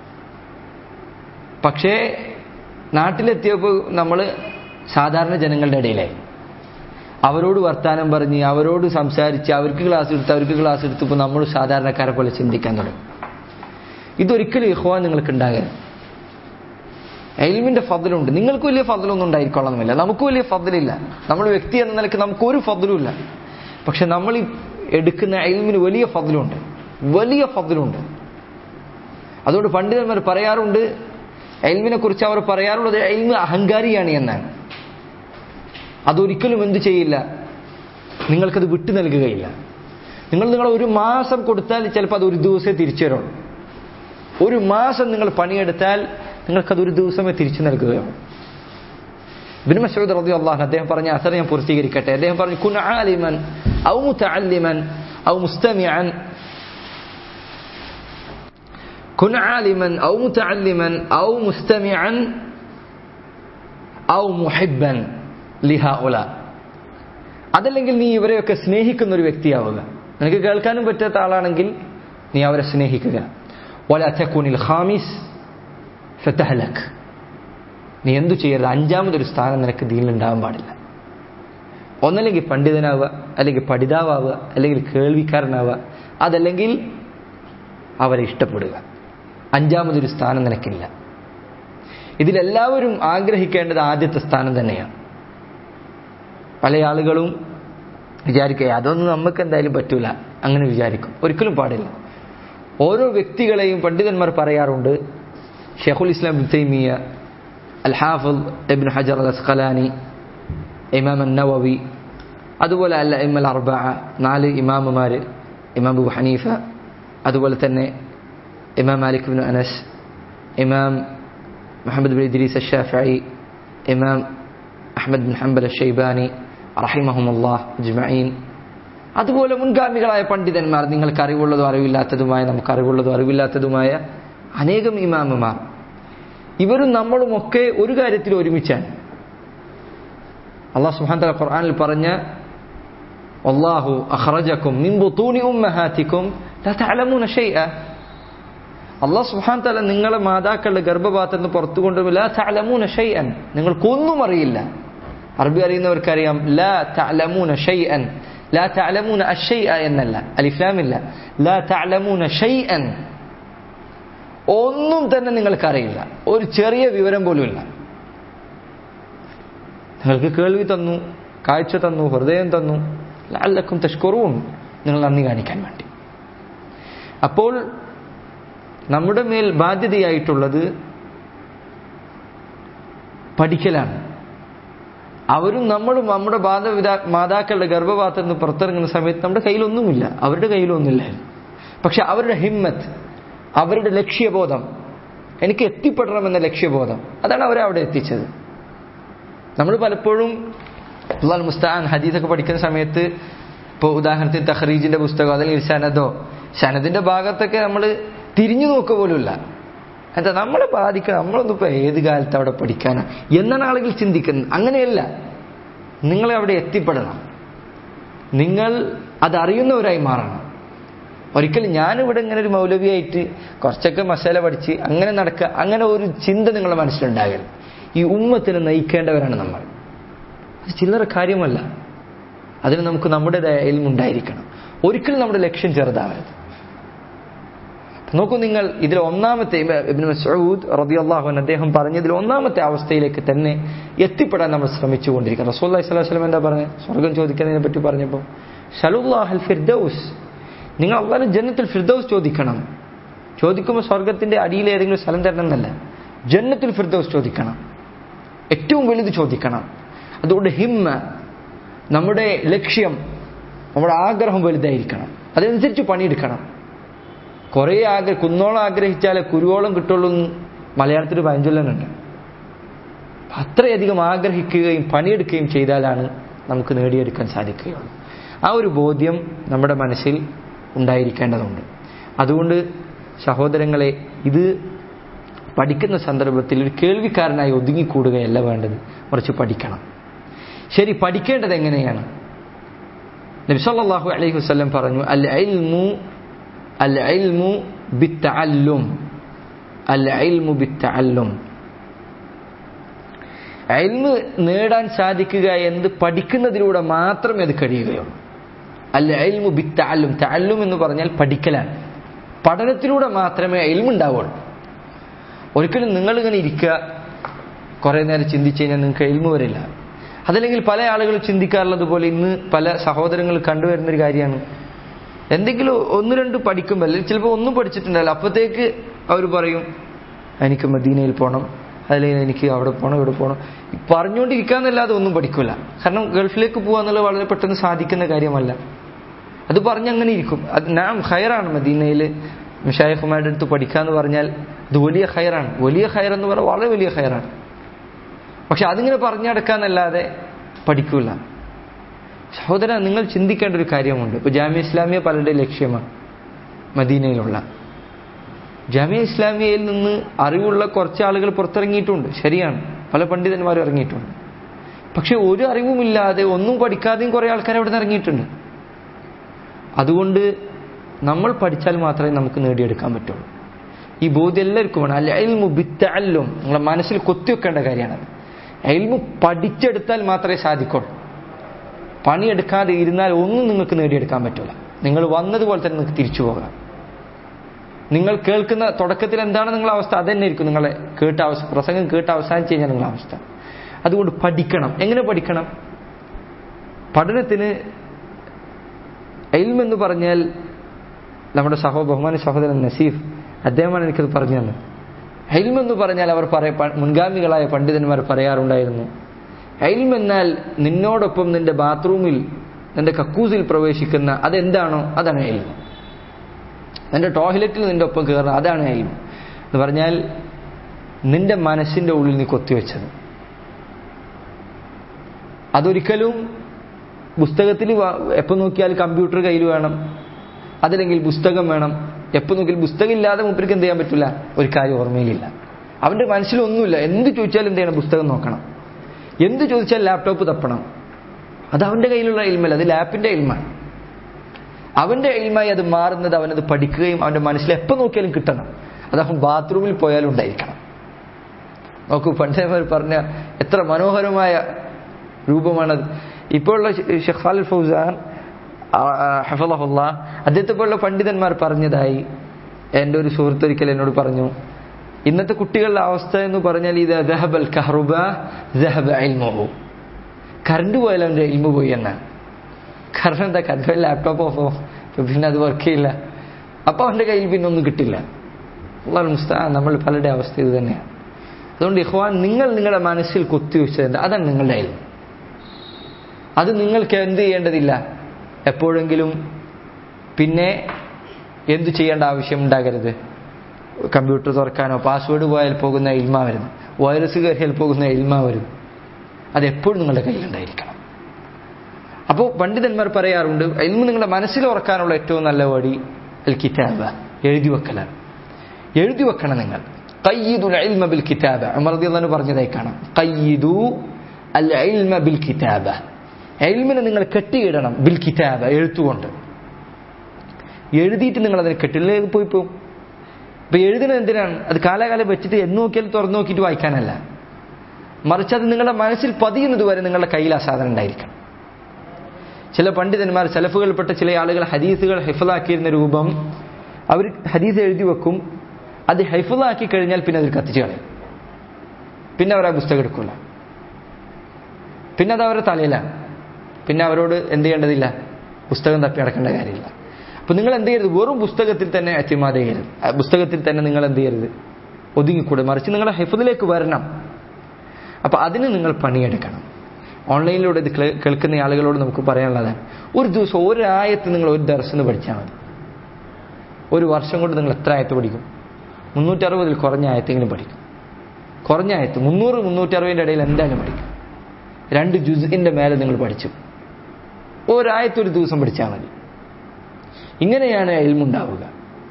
പക്ഷേ നാട്ടിലെത്തിയപ്പോൾ നമ്മൾ സാധാരണ ജനങ്ങളുടെ ഇടയിലായി അവരോട് വർത്താനം പറഞ്ഞ് അവരോട് സംസാരിച്ച് അവർക്ക് ക്ലാസ് എടുത്ത് അവർക്ക് ക്ലാസ് എടുത്തപ്പോൾ നമ്മൾ സാധാരണക്കാരെ പോലെ ചിന്തിക്കാൻ തുടങ്ങി ഇതൊരിക്കലും ഇഹ്വാൻ നിങ്ങൾക്ക് ഉണ്ടാകരുത് എൽമിന്റെ ഫضലുണ്ട് നിങ്ങൾക്ക് വലിയ ഫضലൊന്നും ഉണ്ടായിരിക്കണമെന്നില്ല നമുക്ക് വലിയ ഫضലില്ല നമ്മൾ വ്യക്തി എന്ന നിലയ്ക്ക് നമുക്ക് ഒരു ഫضലുമില്ല പക്ഷെ നമ്മൾ ഈ എടുക്കുന്ന എൽമിന് വലിയ ഫضലുണ്ട് വലിയ ഫضലുണ്ട് അതുകൊണ്ട് പണ്ഡിതന്മാർ പറയാറുണ്ട് എൽമിനെ കുറിച്ച് അവർ പറയാറുള്ളത് എൽമ് അഹങ്കാരിയാണ് എന്നാണ് അതൊരിക്കലും എന്തു ചെയ്യില്ല നിങ്ങൾക്കത് വിട്ടു നൽകുകയില്ല നിങ്ങൾ നിങ്ങൾ ഒരു മാസം കൊടുത്താൽ ചിലപ്പോൾ അത് ഒരു ദിവസമേ തിരിച്ചു തരുള്ളൂ ഒരു മാസം നിങ്ങൾ പണിയെടുത്താൽ നിങ്ങൾക്കത് ഒരു ദിവസമേ തിരിച്ചു നൽകുകയുള്ളൂ ബിൻ മസൂദ് റതി അള്ളാഹ് അദ്ദേഹം പറഞ്ഞ അസർ ഞാൻ പൂർത്തീകരിക്കട്ടെ അദ്ദേഹം പറഞ്ഞു കുൻ ആലിമൻ ഔ മുതഅല്ലിമൻ ഔ മുസ്തമിഅൻ كن عالما أو متعلما أو مستمعا أو محبا لهؤلاء അതല്ലെങ്കിൽ നീ ഇവരെയൊക്കെ സ്നേഹിക്കുന്ന ഒരു വ്യക്തിയാവുക നിനക്ക് കേൾക്കാനും പറ്റാത്ത ആളാണെങ്കിൽ നീ അവരെ സ്നേഹിക്കുക വല തക്കൂനിൽ ഖാമിസ് ഫത്തഹലക് നീ എന്തു ചെയ്യരുത് അഞ്ചാമതൊരു സ്ഥാനം നിനക്ക് ദീനിലുണ്ടാകാൻ പാടില്ല ഒന്നല്ലെങ്കിൽ പണ്ഡിതനാവുക അല്ലെങ്കിൽ പഠിതാവുക അല്ലെങ്കിൽ കേൾവിക്കാരനാവുക അതല്ലെങ്കിൽ അവരെ ഇഷ്ടപ്പെടുക അഞ്ചാമതൊരു സ്ഥാനം നിനക്കില്ല ഇതിലെല്ലാവരും ആഗ്രഹിക്കേണ്ടത് ആദ്യത്തെ സ്ഥാനം തന്നെയാണ് പല ആളുകളും വിചാരിക്കുക അതൊന്നും നമുക്ക് എന്തായാലും പറ്റൂല അങ്ങനെ വിചാരിക്കും ഒരിക്കലും പാടില്ല ഓരോ വ്യക്തികളെയും പണ്ഡിതന്മാർ പറയാറുണ്ട് ഷെഖുൽ ഇസ്ലാം തൈമിയ അൽ ഹാഫിദ് ഇബ്ൻ ഹജർ അൽ അസ്ഖലാനി ഇമാം അൻ നവവി അതുപോലെ അല്ല ഇമ്മൽ അർബ നാല് ഇമാമുമാർ ഇമാം അബു ഹനീഫ അതുപോലെ തന്നെ ഇമാം മാലിക് ബിൻ അനസ് ഇമാം Muhammad bin Idris Ashafi Imam Ahmad bin Hanbal Shaybani റഹിമഹുമുല്ലാഹ് അജ്മഈൻ അതുപോലെ മുൻഗാമികളായ പണ്ഡിതന്മാർ നിങ്ങൾക്ക് അറിവുള്ളതും അറിവില്ലാത്തതുമായ നമുക്ക് അറിവുള്ളതും അറിവില്ലാത്തതുമായ അനേകം ഇമാമുമാർ ഇവരും നമ്മളുമൊക്കെ ഒരു കാര്യത്തിൽ ഒരുമിച്ചാണ് അള്ളാഹു സുബ്ഹാനഹു വതആല ഖുർആനിൽ പറഞ്ഞ വല്ലാഹു അഖ്റജക്കും മിൻ ബുതൂനി ഉമ്മഹാതിക്കും ലാ തഅലമൂന ഷൈഅ അള്ളാഹു സുബ്ഹാനഹു വതആല നിങ്ങളെ മാതാക്കളുടെ ഗർഭപാത്രത്തിൽ നിന്ന് പുറത്തു കൊണ്ടുപോയി ലാ തഅലമൂന ഷൈഅൻ നിങ്ങൾക്കൊന്നും അറിയില്ല അറബി അറിയുന്നവർക്കറിയാം ലാ തഅലമൂന ഷൈഅൻ ലാ തഅലമൂന അഷൈഅ എന്നല്ല അലിഫ്ലാമില്ല ലാ തഅലമൂന ഷൈഅൻ ഒന്നും തന്നെ നിങ്ങൾക്കറിയില്ല ഒരു ചെറിയ വിവരം പോലും ഇല്ല നിങ്ങൾക്ക് കേൾവി തന്നു കാഴ്ച തന്നു ഹൃദയം തന്നു അല്ലക്കും തഷ്കുറവും നിങ്ങൾ നന്ദി കാണിക്കാൻ വേണ്ടി അപ്പോൾ നമ്മുടെ മേൽ ബാധ്യതയായിട്ടുള്ളത് പഠിക്കലാണ് അവരും നമ്മളും നമ്മുടെ മാതാപിതാ മാതാക്കളുടെ ഗർഭപാത്രത്തിൽ നിന്ന് പുറത്തിറങ്ങുന്ന സമയത്ത് നമ്മുടെ കയ്യിലൊന്നുമില്ല അവരുടെ കയ്യിലൊന്നുമില്ലായിരുന്നു പക്ഷെ അവരുടെ ഹിമ്മത്ത് അവരുടെ ലക്ഷ്യബോധം എനിക്ക് എത്തിപ്പെടണമെന്ന ലക്ഷ്യബോധം അതാണ് അവരെ അവിടെ എത്തിച്ചത് നമ്മൾ പലപ്പോഴും അള്ളാൽ മുസ്താൻ ഹദീസൊക്കെ പഠിക്കുന്ന സമയത്ത് ഇപ്പോൾ ഉദാഹരണത്തിന് തഹ്റീജിന്റെ പുസ്തകം അല്ലെങ്കിൽ സനദോ സനദിന്റെ ഭാഗത്തൊക്കെ നമ്മൾ തിരിഞ്ഞു നോക്കുക പോലുമില്ല എന്താ നമ്മളെ ബാധിക്കണം നമ്മളൊന്നും ഇപ്പോൾ ഏത് കാലത്ത് അവിടെ പഠിക്കാനാ എന്നാണ് ആളുകൾ ചിന്തിക്കുന്നത് അങ്ങനെയല്ല നിങ്ങളെ അവിടെ എത്തിപ്പെടണം നിങ്ങൾ അതറിയുന്നവരായി മാറണം ഒരിക്കലും ഞാനിവിടെ ഇങ്ങനെ ഒരു മൗലവിയായിട്ട് കുറച്ചൊക്കെ മസാല പഠിച്ച് അങ്ങനെ നടക്കുക അങ്ങനെ ഒരു ചിന്ത നിങ്ങളുടെ മനസ്സിലുണ്ടാകരുത് ഈ ഉമ്മത്തിനെ നയിക്കേണ്ടവരാണ് നമ്മൾ അത് ചില്ലറ കാര്യമല്ല അതിന് നമുക്ക് നമ്മുടേതായ ഉണ്ടായിരിക്കണം ഒരിക്കലും നമ്മുടെ ലക്ഷ്യം ചെറുതാവരുത് നോക്കൂ നിങ്ങൾ ഇതിൽ ഒന്നാമത്തെ ഇബ്നു മസ്ഊദ് റളിയല്ലാഹു അൻഹു അദ്ദേഹം പറഞ്ഞതിൽ ഒന്നാമത്തെ അവസ്ഥയിലേക്ക് തന്നെ എത്തിപ്പെടാൻ നമ്മൾ ശ്രമിച്ചുകൊണ്ടിരിക്കണം റസൂലുള്ളാഹി സ്വല്ലല്ലാഹു അലൈഹി വസല്ലം എന്താ പറഞ്ഞത് സ്വർഗ്ഗം ചോദിക്കുന്നതിനെ പറ്റി പറഞ്ഞപ്പോൾ സലുല്ലാഹൽ ഫിർദൗസ് നിങ്ങൾ അള്ളാഹു ജന്നത്തിൽ ഫിർദൗസ് ചോദിക്കണം ചോദിക്കുമ്പോൾ സ്വർഗത്തിന്റെ അടിയിൽ ഏതെങ്കിലും സ്ഥലം തരണം എന്നല്ല ജന്നത്തിൽ ഫിർദൗസ് ചോദിക്കണം ഏറ്റവും വലുത് ചോദിക്കണം അതുകൊണ്ട് ഹിമ്മ നമ്മുടെ ലക്ഷ്യം നമ്മുടെ ആഗ്രഹം വലുതായിരിക്കണം അതനുസരിച്ച് പണിയെടുക്കണം കുറേ ആഗ്രഹ കുന്നോളം ആഗ്രഹിച്ചാലേ കുരുവോളം കിട്ടുള്ളൂ എന്ന് മലയാളത്തിൽ പഴഞ്ചൊല്ലുന്നുണ്ട് അത്രയധികം ആഗ്രഹിക്കുകയും പണിയെടുക്കുകയും ചെയ്താലാണ് നമുക്ക് നേടിയെടുക്കാൻ സാധിക്കുകയുള്ളൂ ആ ഒരു ബോധ്യം നമ്മുടെ മനസ്സിൽ ഉണ്ടായിരിക്കേണ്ടതുണ്ട് അതുകൊണ്ട് സഹോദരങ്ങളെ ഇത് പഠിക്കുന്ന സന്ദർഭത്തിൽ ഒരു കേൾവിക്കാരനായി ഒതുങ്ങിക്കൂടുകയല്ല വേണ്ടത് മറിച്ച് പഠിക്കണം ശരി പഠിക്കേണ്ടത് എങ്ങനെയാണ് നബിസല്ലാഹു അലൈഹി വസ്ലം പറഞ്ഞു അൽ ഇൽമു അൽ ഇൽമു ബിത്തഅല്ലും അൽ ഇൽമു ബിത്തഅല്ലും ഇൽമ് നേടാൻ സാധിക്കുക എന്ന് പഠിക്കുന്നതിലൂടെ മാത്രമേ അത് കഴിയുകയുള്ളൂ അൽ ഇൽമു ബിത്തഅല്ലും തഅല്ലും എന്ന് പറഞ്ഞാൽ പഠിക്കലാണ് പഠനത്തിലൂടെ മാത്രമേ ഇൽമുണ്ടാവുള്ളൂ ഒരിക്കലും നിങ്ങളിങ്ങനെ ഇരിക്കുക കുറേ നേരം ചിന്തിച്ചു കഴിഞ്ഞാൽ നിങ്ങൾക്ക് എൽമ വരില്ല അതല്ലെങ്കിൽ പല ആളുകൾ ചിന്തിക്കാറുള്ളത് പോലെ ഇന്ന് പല സഹോദരങ്ങൾ കണ്ടുവരുന്നൊരു കാര്യമാണ് എന്തെങ്കിലും ഒന്ന് രണ്ട് പഠിക്കുമ്പോൾ അല്ലെങ്കിൽ ചിലപ്പോൾ ഒന്നും പഠിച്ചിട്ടുണ്ടല്ലോ അപ്പോഴത്തേക്ക് അവർ പറയും എനിക്ക് മദീനയിൽ പോകണം അല്ലെങ്കിൽ എനിക്ക് അവിടെ പോകണം ഇവിടെ പോകണം പറഞ്ഞുകൊണ്ടിരിക്കാന്നല്ലാതെ ഒന്നും പഠിക്കില്ല കാരണം ഗൾഫിലേക്ക് പോകാന്നുള്ളത് വളരെ പെട്ടെന്ന് സാധിക്കുന്ന കാര്യമല്ല അത് പറഞ്ഞങ്ങനെ ഇരിക്കും അത് നാം ഹയറാണ് മദീനയിൽ മിഷായഖുമാരുടെ അടുത്ത് പഠിക്കാന്ന് പറഞ്ഞാൽ ഇത് വലിയ ഹയറാണ് വലിയ ഹയർ എന്ന് പറഞ്ഞാൽ വളരെ വലിയ ഹയറാണ് പക്ഷെ അതിങ്ങനെ പറഞ്ഞടക്കാന്നല്ലാതെ പഠിക്കൂല സഹോദര നിങ്ങൾ ചിന്തിക്കേണ്ട ഒരു കാര്യമുണ്ട് ഇപ്പൊ ജാമ്യ ഇസ്ലാമിയ പലരുടെ ലക്ഷ്യമാണ് മദീനയിലുള്ള ജാമ്യ ഇസ്ലാമിയയിൽ നിന്ന് അറിവുള്ള കുറച്ച് ആളുകൾ പുറത്തിറങ്ങിയിട്ടുണ്ട് ശരിയാണ് പല പണ്ഡിതന്മാരും ഇറങ്ങിയിട്ടുണ്ട് പക്ഷെ ഒരു അറിവുമില്ലാതെ ഒന്നും പഠിക്കാതെയും കുറെ ആൾക്കാർ അവിടെ നിന്ന് ഇറങ്ങിയിട്ടുണ്ട് അതുകൊണ്ട് നമ്മൾ പഠിച്ചാൽ മാത്രമേ നമുക്ക് നേടിയെടുക്കാൻ പറ്റുള്ളൂ ഈ ബോധ്യം എല്ലാവർക്കും വേണം അല്ല എൽമു ബിത്തല്ലും നിങ്ങളെ മനസ്സിൽ കൊത്തിവെക്കേണ്ട കാര്യമാണ് എൽമു പഠിച്ചെടുത്താൽ മാത്രമേ സാധിക്കുള്ളൂ പണിയെടുക്കാതെ ഇരുന്നാൽ ഒന്നും നിങ്ങൾക്ക് നേടിയെടുക്കാൻ പറ്റില്ല നിങ്ങൾ വന്നതുപോലെ തന്നെ നിങ്ങൾക്ക് തിരിച്ചു പോകാം നിങ്ങൾ കേൾക്കുന്ന തുടക്കത്തിൽ എന്താണ് നിങ്ങളുടെ അവസ്ഥ അത് തന്നെ ആയിരിക്കും നിങ്ങളെ കേട്ട അവസ്ഥ പ്രസംഗം കേട്ട് അവസാനിച്ച് കഴിഞ്ഞാൽ നിങ്ങളുടെ അവസ്ഥ അതുകൊണ്ട് പഠിക്കണം എങ്ങനെ പഠിക്കണം പഠനത്തിന് എൽം എന്ന് പറഞ്ഞാൽ നമ്മുടെ സഹോ ബഹുമാന സഹോദരൻ നസീഫ് അദ്ദേഹമാണ് എനിക്കത് പറഞ്ഞു തന്നത് എൽം എന്ന് പറഞ്ഞാൽ അവർ പറയ മുൻഗാമികളായ പണ്ഡിതന്മാർ പറയാറുണ്ടായിരുന്നു എൽം എന്നാൽ നിന്നോടൊപ്പം നിന്റെ ബാത്റൂമിൽ നിന്റെ കക്കൂസിൽ പ്രവേശിക്കുന്ന അതെന്താണോ അതാണ് എൽം നിന്റെ ടോയ്ലറ്റിൽ നിന്റെ ഒപ്പം കയറുന്ന അതാണ് എൽം എന്ന് പറഞ്ഞാൽ നിന്റെ മനസ്സിന്റെ ഉള്ളിൽ നീ കൊത്തിവെച്ചത് അതൊരിക്കലും പുസ്തകത്തിൽ എപ്പോൾ നോക്കിയാൽ കമ്പ്യൂട്ടർ കയ്യിൽ വേണം അതല്ലെങ്കിൽ പുസ്തകം വേണം എപ്പോൾ നോക്കിയാൽ പുസ്തകം ഇല്ലാതെ മുപ്പിലേക്ക് എന്ത് ചെയ്യാൻ പറ്റില്ല ഒരു കാര്യം ഓർമ്മയിലില്ല അവന്റെ മനസ്സിലൊന്നുമില്ല എന്ത് ചോദിച്ചാലും എന്ത് ചെയ്യണം പുസ്തകം നോക്കണം എന്ത് ചോദിച്ചാൽ ലാപ്ടോപ്പ് തപ്പണം അത് അവന്റെ കയ്യിലുള്ള ഇൽമല്ല അത് ലാപ്പിന്റെ ഇൽമാണ് അവന്റെ ഇൽമായി അത് മാറുന്നത് അവനത് പഠിക്കുകയും അവന്റെ മനസ്സിൽ എപ്പോൾ നോക്കിയാലും കിട്ടണം അത് അവൻ ബാത്റൂമിൽ പോയാലും ഉണ്ടായിരിക്കണം നോക്കൂ പണ്ടേമാർ പറഞ്ഞ എത്ര മനോഹരമായ രൂപമാണത് ഇപ്പോഴുള്ള ഷെഖ് ഖാലിൽ ഫൗസാൻ ഹഫലഹുല്ല അദ്ദേഹത്തെ പോലുള്ള പണ്ഡിതന്മാർ പറഞ്ഞതായി എൻ്റെ ഒരു സുഹൃത്തൊരിക്കൽ എന്നോട് പറഞ്ഞു ഇന്നത്തെ കുട്ടികളുടെ അവസ്ഥ എന്ന് പറഞ്ഞാൽ ഇത് ദഹബൽ കഹറുബ ദഹബ ഇൽമുഹു കറണ്ട് പോയാലും അവൻ്റെ ഇൽമു പോയി എന്നാണ് കാരണം എന്താ കറണ്ട് ലാപ്ടോപ്പ് ഓഫോ പിന്നെ അത് വർക്ക് ചെയ്യില്ല അപ്പോൾ അവൻ്റെ കയ്യിൽ പിന്നെ ഒന്നും കിട്ടില്ല അള്ളാഹു മുസ്താ നമ്മൾ പലരുടെ അവസ്ഥ ഇത് തന്നെയാണ് അതുകൊണ്ട് ഇഹ്വാൻ നിങ്ങൾ നിങ്ങളുടെ മനസ്സിൽ കുത്തിവെച്ചത് അതാണ് നിങ്ങളുടെ ഇൽമു അത് നിങ്ങൾക്ക് എന്ത് ചെയ്യേണ്ടതില്ല എപ്പോഴെങ്കിലും പിന്നെ എന്തു ചെയ്യേണ്ട ആവശ്യം ഉണ്ടാകരുത് കമ്പ്യൂട്ടർ തുറക്കാനോ പാസ്വേഡ് പോയാൽ പോകുന്ന ഇൽമ വരുന്നു വൈറസ് കയറിയാൽ പോകുന്ന ഇൽമ വരുന്നു അത് എപ്പോഴും നിങ്ങളുടെ കയ്യിലുണ്ടായിരിക്കണം അപ്പോൾ പണ്ഡിതന്മാർ പറയാറുണ്ട് ഇൽമ നിങ്ങളുടെ മനസ്സിൽ ഉറക്കാനുള്ള ഏറ്റവും നല്ല വഴി അൽ കിതാബ എഴുതി വെക്കലാണ് എഴുതി വെക്കണം നിങ്ങൾ കയ്യിദു ഇൽമ ബിൽ കിതാബ അമർ റളിയല്ലാഹു പറഞ്ഞതായി കാണാം കയ്യിദു അൽ ഇൽമ ബിൽ കിതാബ എൽമിനെ നിങ്ങൾ കെട്ടിയിടണം ബിൽ കിതാബ എഴുത്തുകൊണ്ട് എഴുതിയിട്ട് നിങ്ങൾ അതിനെ കെട്ടില്ലേ പോയി പോകും ഇപ്പൊ എഴുതുന്നത് എന്തിനാണ് അത് കാലാകാലം വെച്ചിട്ട് എന്ന് നോക്കിയാൽ തുറന്നു നോക്കിയിട്ട് വായിക്കാനല്ല മറിച്ച് അത് നിങ്ങളുടെ മനസ്സിൽ പതിയുന്നത് വരെ നിങ്ങളുടെ കയ്യിൽ ആ സാധനം ഉണ്ടായിരിക്കണം ചില പണ്ഡിതന്മാർ സെലഫുകൾപ്പെട്ട ചില ആളുകൾ ഹദീസുകൾ ഹെഫലാക്കിയിരുന്ന രൂപം അവർ ഹദീസ് എഴുതി വെക്കും അത് ഹെഫലാക്കി കഴിഞ്ഞാൽ പിന്നെ അതിൽ കത്തിച്ച് കളയും പിന്നെ അവർ ആ പുസ്തകം എടുക്കില്ല പിന്നെ അത് അവരുടെ തലയിലാണ് പിന്നെ അവരോട് എന്ത് ചെയ്യേണ്ടതില്ല പുസ്തകം തപ്പി അടക്കേണ്ട കാര്യമില്ല അപ്പൊ നിങ്ങൾ എന്ത് ചെയ്യരുത് വെറും പുസ്തകത്തിൽ തന്നെ അത്യമാത ചെയ്യരുത് പുസ്തകത്തിൽ തന്നെ നിങ്ങൾ എന്ത് ചെയ്യരുത് ഒതുങ്ങിക്കൂടെ മറിച്ച് നിങ്ങളുടെ ഹെഫദിലേക്ക് വരണം അപ്പൊ അതിന് നിങ്ങൾ പണിയെടുക്കണം ഓൺലൈനിലൂടെ ഇത് കേൾക്കുന്ന ആളുകളോട് നമുക്ക് പറയാനുള്ളതാണ് ഒരു ദിവസം ഒരായത്ത് നിങ്ങൾ ഒരു ദർശനം പഠിച്ചാൽ മതി ഒരു വർഷം കൊണ്ട് നിങ്ങൾ എത്ര ആയത്ത് പഠിക്കും മുന്നൂറ്ററുപതിൽ കുറഞ്ഞ ആയത്തെങ്കിലും പഠിക്കും കുറഞ്ഞ ആയത്ത് മുന്നൂറ് മുന്നൂറ്ററുപതിൻ്റെ ഇടയിൽ എന്തായാലും പഠിക്കും രണ്ട് ജുസിന്റെ മേലെ നിങ്ങൾ പഠിച്ചു ഒരായത്ത് ഒരു ദിവസം പഠിച്ചാൽ മതി ഇങ്ങനെയാണ് എൽമുണ്ടാവുക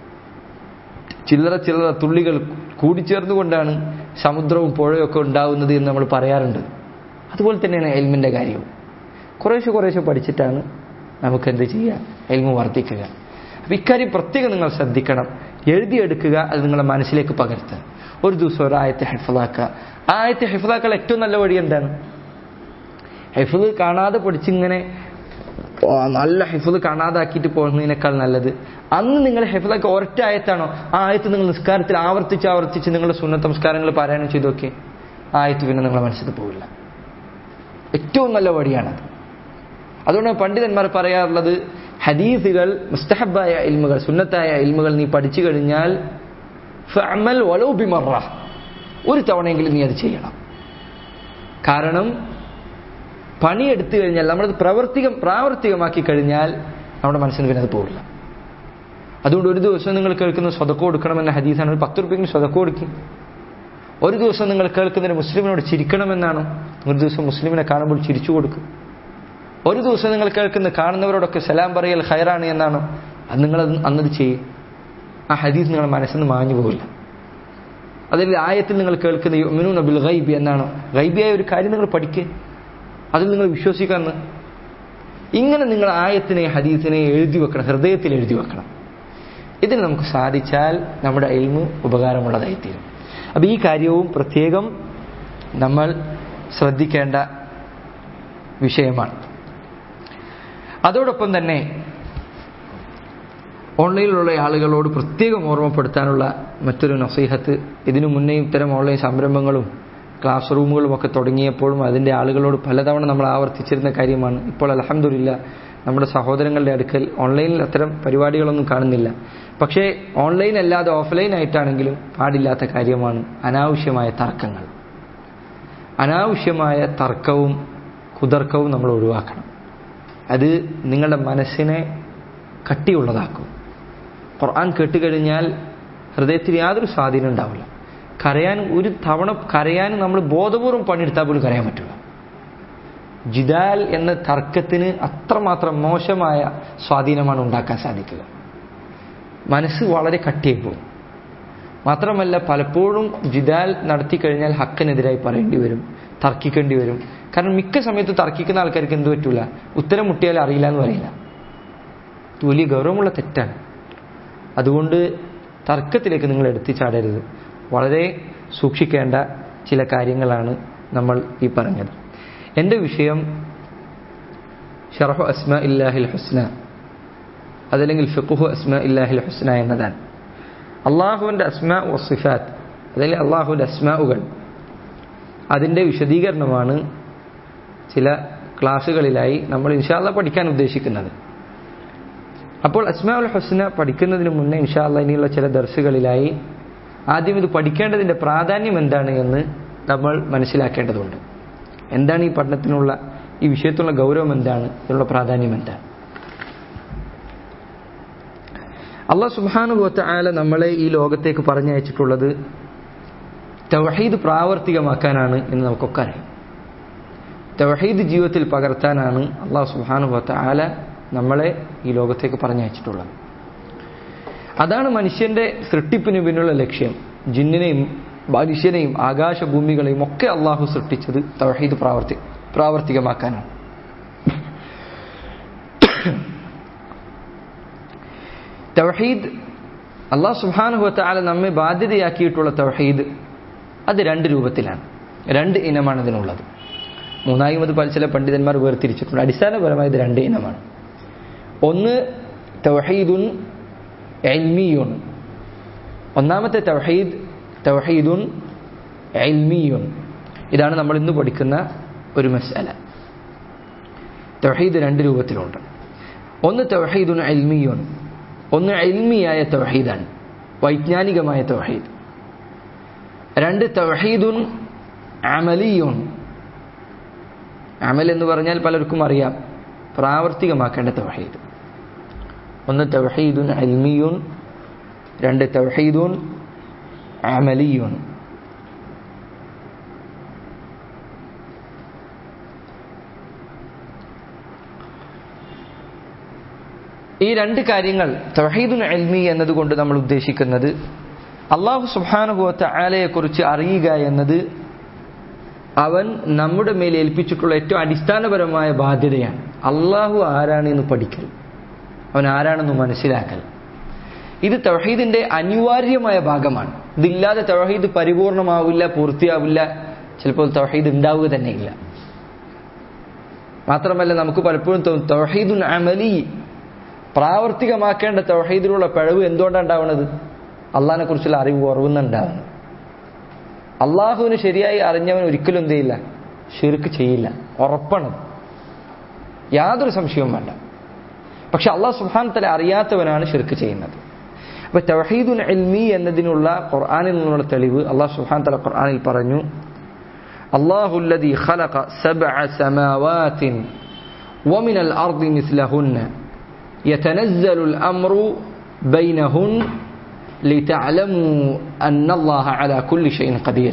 ചില്ലറ ചില്ലറ തുള്ളികൾ കൂടിച്ചേർന്നുകൊണ്ടാണ് സമുദ്രവും പുഴയൊക്കെ ഉണ്ടാവുന്നത് എന്ന് നമ്മൾ പറയാറുണ്ട് അതുപോലെ തന്നെയാണ് എൽമിന്റെ കാര്യവും കുറേശ്ശെ കുറേശ്ശെ പഠിച്ചിട്ടാണ് നമുക്ക് എന്ത് ചെയ്യുക എൽമു വർദ്ധിക്കുക അപ്പം ഇക്കാര്യം പ്രത്യേകം നിങ്ങൾ ശ്രദ്ധിക്കണം എഴുതിയെടുക്കുക അത് നിങ്ങളുടെ മനസ്സിലേക്ക് പകർത്തുക ഒരു ദിവസം ഒരായത്തെ ഹെഫലാക്കുക ആ ആയത്തെ ഹെഫലാക്കാൻ ഏറ്റവും നല്ല വഴി എന്താണ് ഹെഫിദ് കാണാതെ പഠിച്ചിങ്ങനെ നല്ല ഹിഫുദ് കാണാതാക്കിയിട്ട് പോകുന്നതിനേക്കാൾ നല്ലത് അന്ന് നിങ്ങൾ ഹെഫിദൊക്കെ ഒരൊറ്റ ആയത്താണോ ആ ആയത്ത് നിങ്ങൾ നിസ്കാരത്തിൽ ആവർത്തിച്ച് ആവർത്തിച്ച് നിങ്ങളുടെ സുന്നത്ത സംസ്കാരങ്ങൾ പാരായണം ചെയ്തു നോക്കി ആ ആയത്ത് പിന്നെ നിങ്ങളുടെ മനസ്സിൽ പോകില്ല ഏറ്റവും നല്ല വഴിയാണത് അതുകൊണ്ട് പണ്ഡിതന്മാർ പറയാറുള്ളത് ഹദീസുകൾ മുസ്തഹബായ ഇൽമുകൾ സുന്നത്തായ ഇൽമുകൾ നീ പഠിച്ചു കഴിഞ്ഞാൽ ഫഅമൽ വലോ ബിമറ ഒരു തവണയെങ്കിലും നീ അത് ചെയ്യണം കാരണം പണിയെടുത്തു കഴിഞ്ഞാൽ നമ്മളത് പ്രവർത്തികം പ്രാവർത്തികമാക്കി കഴിഞ്ഞാൽ നമ്മുടെ മനസ്സിന് പിന്നെ അത് പോകില്ല അതുകൊണ്ട് ഒരു ദിവസം നിങ്ങൾ കേൾക്കുന്ന സ്വതക്കം കൊടുക്കണമെന്ന ഹദീസാണ് ഒരു പത്ത് റുപ്യെങ്കിലും സ്വതക്കം കൊടുക്കും ഒരു ദിവസം നിങ്ങൾ കേൾക്കുന്നതിന് മുസ്ലിമിനോട് ചിരിക്കണമെന്നാണോ ഒരു ദിവസം മുസ്ലിമിനെ കാണുമ്പോൾ ചിരിച്ചു കൊടുക്കും ഒരു ദിവസം നിങ്ങൾ കേൾക്കുന്ന കാണുന്നവരോടൊക്കെ സലാം പറയൽ ഹൈറാണ് എന്നാണോ അത് നിങ്ങൾ അന്നത് ചെയ്യും ആ ഹദീസ് നിങ്ങളുടെ മനസ്സിൽ നിന്ന് മാഞ്ഞു പോകില്ല അതിൽ ആയത്തിൽ നിങ്ങൾ കേൾക്കുന്ന യുമിനു നബിൽ ഗൈബി എന്നാണോ ഗൈബിയായ ഒരു കാര്യം നിങ്ങൾ പഠിക്കുക അതിൽ നിങ്ങൾ വിശ്വസിക്കാന്ന് ഇങ്ങനെ നിങ്ങൾ ആയത്തിനെ ഹദീസിനെ എഴുതി വെക്കണം ഹൃദയത്തിൽ എഴുതി വെക്കണം ഇതിന് നമുക്ക് സാധിച്ചാൽ നമ്മുടെ എൽമ് ഉപകാരമുള്ളതായിത്തീരും അപ്പം ഈ കാര്യവും പ്രത്യേകം നമ്മൾ ശ്രദ്ധിക്കേണ്ട വിഷയമാണ് അതോടൊപ്പം തന്നെ ഓൺലൈനിലുള്ള ആളുകളോട് പ്രത്യേകം ഓർമ്മപ്പെടുത്താനുള്ള മറ്റൊരു നസീഹത്ത് ഇതിനു മുന്നേ ഇത്തരം ഓൺലൈൻ സംരംഭങ്ങളും ക്ലാസ് റൂമുകളും ഒക്കെ തുടങ്ങിയപ്പോഴും അതിൻ്റെ ആളുകളോട് പലതവണ നമ്മൾ ആവർത്തിച്ചിരുന്ന കാര്യമാണ് ഇപ്പോൾ അലഹമില്ല നമ്മുടെ സഹോദരങ്ങളുടെ അടുക്കൽ ഓൺലൈനിൽ അത്തരം പരിപാടികളൊന്നും കാണുന്നില്ല പക്ഷേ ഓൺലൈൻ അല്ലാതെ ഓഫ്ലൈൻ ആയിട്ടാണെങ്കിലും പാടില്ലാത്ത കാര്യമാണ് അനാവശ്യമായ തർക്കങ്ങൾ അനാവശ്യമായ തർക്കവും കുതർക്കവും നമ്മൾ ഒഴിവാക്കണം അത് നിങ്ങളുടെ മനസ്സിനെ കട്ടിയുള്ളതാക്കും ഖുർആൻ കേട്ടുകഴിഞ്ഞാൽ ഹൃദയത്തിൽ യാതൊരു സ്വാധീനം ഉണ്ടാവില്ല കരയാൻ ഒരു തവണ കരയാൻ നമ്മൾ ബോധപൂർവ്വം പണിയെടുത്താൽ പോലും കരയാൻ പറ്റില്ല ജിദാൽ എന്ന തർക്കത്തിന് അത്രമാത്രം മോശമായ സ്വാധീനമാണ് ഉണ്ടാക്കാൻ സാധിക്കുക മനസ്സ് വളരെ കട്ടിയായി പോകും മാത്രമല്ല പലപ്പോഴും ജിദാൽ നടത്തി കഴിഞ്ഞാൽ ഹക്കിനെതിരായി പറയേണ്ടി വരും തർക്കിക്കേണ്ടി വരും കാരണം മിക്ക സമയത്ത് തർക്കിക്കുന്ന ആൾക്കാർക്ക് എന്ത് പറ്റൂല ഉത്തരം മുട്ടിയാൽ അറിയില്ല എന്ന് പറയില്ല ഇത് വലിയ ഗൗരവമുള്ള തെറ്റാണ് അതുകൊണ്ട് തർക്കത്തിലേക്ക് നിങ്ങൾ എടുത്തിച്ചാടരുത് വളരെ സൂക്ഷിക്കേണ്ട ചില കാര്യങ്ങളാണ് നമ്മൾ ഈ പറഞ്ഞത് എൻ്റെ വിഷയം ഷറഹു അസ്മ ഇല്ലാഹിൽ ഹുസ്ന അതല്ലെങ്കിൽ ഫിഖുഹു അസ്മ ഇല്ലാഹിൽ ഹുസ്ന എന്നതാണ് അള്ളാഹുവിൻ്റെ അസ്മ വസിഫാത്ത് അതല്ലെങ്കിൽ അള്ളാഹുവിൻ്റെ അസ്മാവുകൾ അതിൻ്റെ വിശദീകരണമാണ് ചില ക്ലാസ്സുകളിലായി നമ്മൾ ഇൻഷാല്ല പഠിക്കാൻ ഉദ്ദേശിക്കുന്നത് അപ്പോൾ അസ്മാഉൽ ഹുസ്ന പഠിക്കുന്നതിന് മുന്നേ ഇൻഷാല്ല ഇനിയുള്ള ചില ദർസുകളിലായി ആദ്യം ഇത് പഠിക്കേണ്ടതിൻ്റെ പ്രാധാന്യം എന്താണ് എന്ന് നമ്മൾ മനസ്സിലാക്കേണ്ടതുണ്ട് എന്താണ് ഈ പഠനത്തിനുള്ള ഈ വിഷയത്തിലുള്ള ഗൗരവം എന്താണ് ഇതിനുള്ള പ്രാധാന്യം എന്താണ് അള്ളാഹ് സുബാനുഭവത്തെ ആല നമ്മളെ ഈ ലോകത്തേക്ക് പറഞ്ഞയച്ചിട്ടുള്ളത് തവഹീദ് പ്രാവർത്തികമാക്കാനാണ് എന്ന് നമുക്കൊക്കെ അറിയാം തവഹീദ് ജീവിതത്തിൽ പകർത്താനാണ് അള്ളാഹു സുബാനുഭവത്തെ ആല നമ്മളെ ഈ ലോകത്തേക്ക് പറഞ്ഞയച്ചിട്ടുള്ളത് അതാണ് മനുഷ്യന്റെ സൃഷ്ടിപ്പിന് പിന്നുള്ള ലക്ഷ്യം ജിന്നിനെയും മനുഷ്യനെയും ആകാശഭൂമികളെയും ഒക്കെ അള്ളാഹു സൃഷ്ടിച്ചത് തവഹീദ് പ്രാവർത്തി പ്രാവർത്തികമാക്കാനാണ് തവഹീദ് അള്ളാഹു സുബാനുഭവത്തെ ആല നമ്മെ ബാധ്യതയാക്കിയിട്ടുള്ള തവഹീദ് അത് രണ്ട് രൂപത്തിലാണ് രണ്ട് ഇനമാണ് ഇതിനുള്ളത് മൂന്നായും അത് പല ചില പണ്ഡിതന്മാർ വേർതിരിച്ചിട്ടുണ്ട് അടിസ്ഥാനപരമായി ഇത് രണ്ട് ഇനമാണ് ഒന്ന് തവഹീദുൻ എൽമിയുൻ ഒന്നാമത്തെ തവഹീദ് തവഹീദുൻ എൽമിയുൻ ഇതാണ് നമ്മൾ ഇന്ന് പഠിക്കുന്ന ഒരു മസാല തവഹീദ് രണ്ട് രൂപത്തിലുണ്ട് ഒന്ന് തവഹീദുൻ എൽമിയുൻ ഒന്ന് എൽമിയായ തവഹീദാണ് വൈജ്ഞാനികമായ തവഹീദ് രണ്ട് തവഹീദുൻ അമലിയുൻ അമൽ എന്ന് പറഞ്ഞാൽ പലർക്കും അറിയാം പ്രാവർത്തികമാക്കേണ്ട തവഹീദ് ഒന്ന് തവഹീദുൻ അൽമിയുൻ രണ്ട് തവഹീദുൻ അമലിയുൻ ഈ രണ്ട് കാര്യങ്ങൾ തവഹീദുൻ അൽമി എന്നതുകൊണ്ട് നമ്മൾ ഉദ്ദേശിക്കുന്നത് അള്ളാഹു സുബാനുഭവത്തെ ആലയെക്കുറിച്ച് അറിയുക എന്നത് അവൻ നമ്മുടെ മേൽ ഏൽപ്പിച്ചിട്ടുള്ള ഏറ്റവും അടിസ്ഥാനപരമായ ബാധ്യതയാണ് അള്ളാഹു ആരാണ് എന്ന് പഠിക്കൽ അവൻ ആരാണെന്ന് മനസ്സിലാക്കൽ ഇത് തവഹീദിന്റെ അനിവാര്യമായ ഭാഗമാണ് ഇതില്ലാതെ തവഹീദ് പരിപൂർണമാവില്ല പൂർത്തിയാവില്ല ചിലപ്പോൾ തവഹീദ് ഉണ്ടാവുക തന്നെയില്ല മാത്രമല്ല നമുക്ക് പലപ്പോഴും തോന്നും തവഹീദുൻ അമലി പ്രാവർത്തികമാക്കേണ്ട തവഹീദിലുള്ള പിഴവ് എന്തുകൊണ്ടാണ് ഉണ്ടാവുന്നത് അള്ളാഹിനെ കുറിച്ചുള്ള അറിവ് കുറവുന്നുണ്ടാവുന്നത് അള്ളാഹുവിന് ശരിയായി അറിഞ്ഞവൻ ഒരിക്കലും എന്ത് ചെയ്യില്ല ഷിർക്ക് ചെയ്യില്ല ഉറപ്പാണത് യാതൊരു സംശയവും വേണ്ട പക്ഷെ അള്ളാഹു സുഹാൻ തല അറിയാത്തവനാണ് ഷിർക്ക് ചെയ്യുന്നത് അപ്പൊ തവഹീദുൽ എൽമി എന്നതിനുള്ള ഖുർആാനിൽ നിന്നുള്ള തെളിവ് അള്ളാഹു സുഹാൻ തല ഖുർആാനിൽ പറഞ്ഞു الله الذي خلق سبع سماوات ومن الأرض مثلهن يتنزل الأمر بينهن لتعلموا أن الله على كل شيء قدير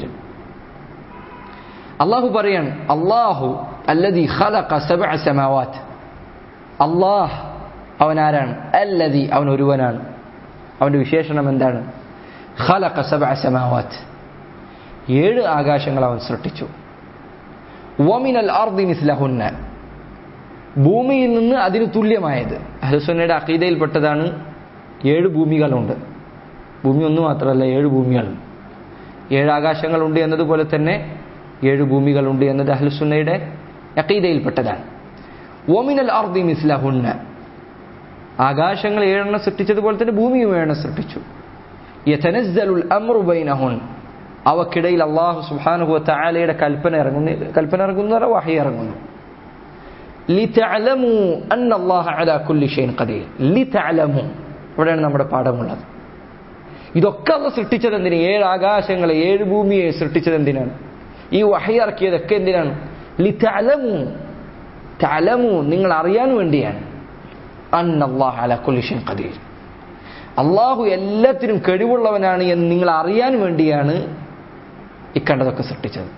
الله بريان الله الذي خلق سبع سماوات الله അവൻ ആരാണ് അല്ലതി അവൻ ഒരുവനാണ് അവന്റെ വിശേഷണം എന്താണ് ഖലഖ സബഅ സമാവാത്ത് ഏഴ് ആകാശങ്ങൾ അവൻ സൃഷ്ടിച്ചു വമിനൽ അർദി മിസ്ലഹുന്ന ഭൂമിയിൽ നിന്ന് അതിന് തുല്യമായത് അഹ്ലുസുന്നയുടെ അഖീദയിൽപ്പെട്ടതാണ് ഏഴ് ഭൂമികളുണ്ട് ഭൂമി ഒന്ന് മാത്രമല്ല ഏഴ് ഭൂമികളുണ്ട് ഏഴ് ആകാശങ്ങളുണ്ട് എന്നതുപോലെ തന്നെ ഏഴ് ഭൂമികളുണ്ട് എന്നത് അഹ്ലുസുന്നയുടെ അഖീദയിൽപ്പെട്ടതാണ് ഓമിനൽ അർദി മിസ്ലഹുന്ന ആകാശങ്ങൾ ഏഴെണ്ണം സൃഷ്ടിച്ചതുപോലെ തന്നെ ഭൂമിയും ഏഴെണ്ണം സൃഷ്ടിച്ചു യതനസ്സലുൽ അംറു ബൈനഹുൻ അവക്കിടയിൽ അള്ളാഹു സുബ്ഹാനഹു വതആലയുടെ കൽപ്പന ഇറങ്ങുന്നു കൽപ്പന ഇറങ്ങുന്നു വഹി ഇറങ്ങുന്നു ലിതഅലമു അന്ന അല്ലാഹ അലാ കുല്ലി ഷൈഇൻ ഖദീർ ലിതഅലമു ഇവിടെയാണ് നമ്മുടെ പാഠമുള്ളത് ഇതൊക്കെ അല്ല സൃഷ്ടിച്ചത് എന്തിനാണ് ഏഴ് ആകാശങ്ങളെ ഏഴ് ഭൂമിയെ സൃഷ്ടിച്ചത് എന്തിനാണ് ഈ വഹി ഇറക്കിയതൊക്കെ എന്തിനാണ് ലിതഅലമു തഅലമു നിങ്ങൾ അറിയാൻ വേണ്ടിയാണ് അന്ന അല്ലാഹ അലാ കുല്ലി ഷൈഇൻ ഖദീർ അള്ളാഹു എല്ലാത്തിനും കഴിവുള്ളവനാണ് എന്ന് നിങ്ങൾ അറിയാൻ വേണ്ടിയാണ് ഇക്കണ്ടതൊക്കെ സൃഷ്ടിച്ചത്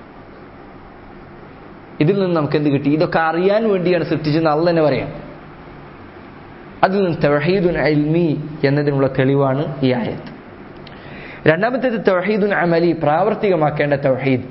ഇതിൽ നിന്ന് നമുക്ക് എന്ത് കിട്ടി ഇതൊക്കെ അറിയാൻ വേണ്ടിയാണ് സൃഷ്ടിച്ചതെന്ന് അള്ള തന്നെ പറയാം അതിൽ നിന്ന് തവഹീദുൻ അൽമി എന്നതിനുള്ള തെളിവാണ് ഈ ആയത്ത് രണ്ടാമത്തേത് തവഹീദുൻ അമലി പ്രാവർത്തികമാക്കേണ്ട തവഹീദ്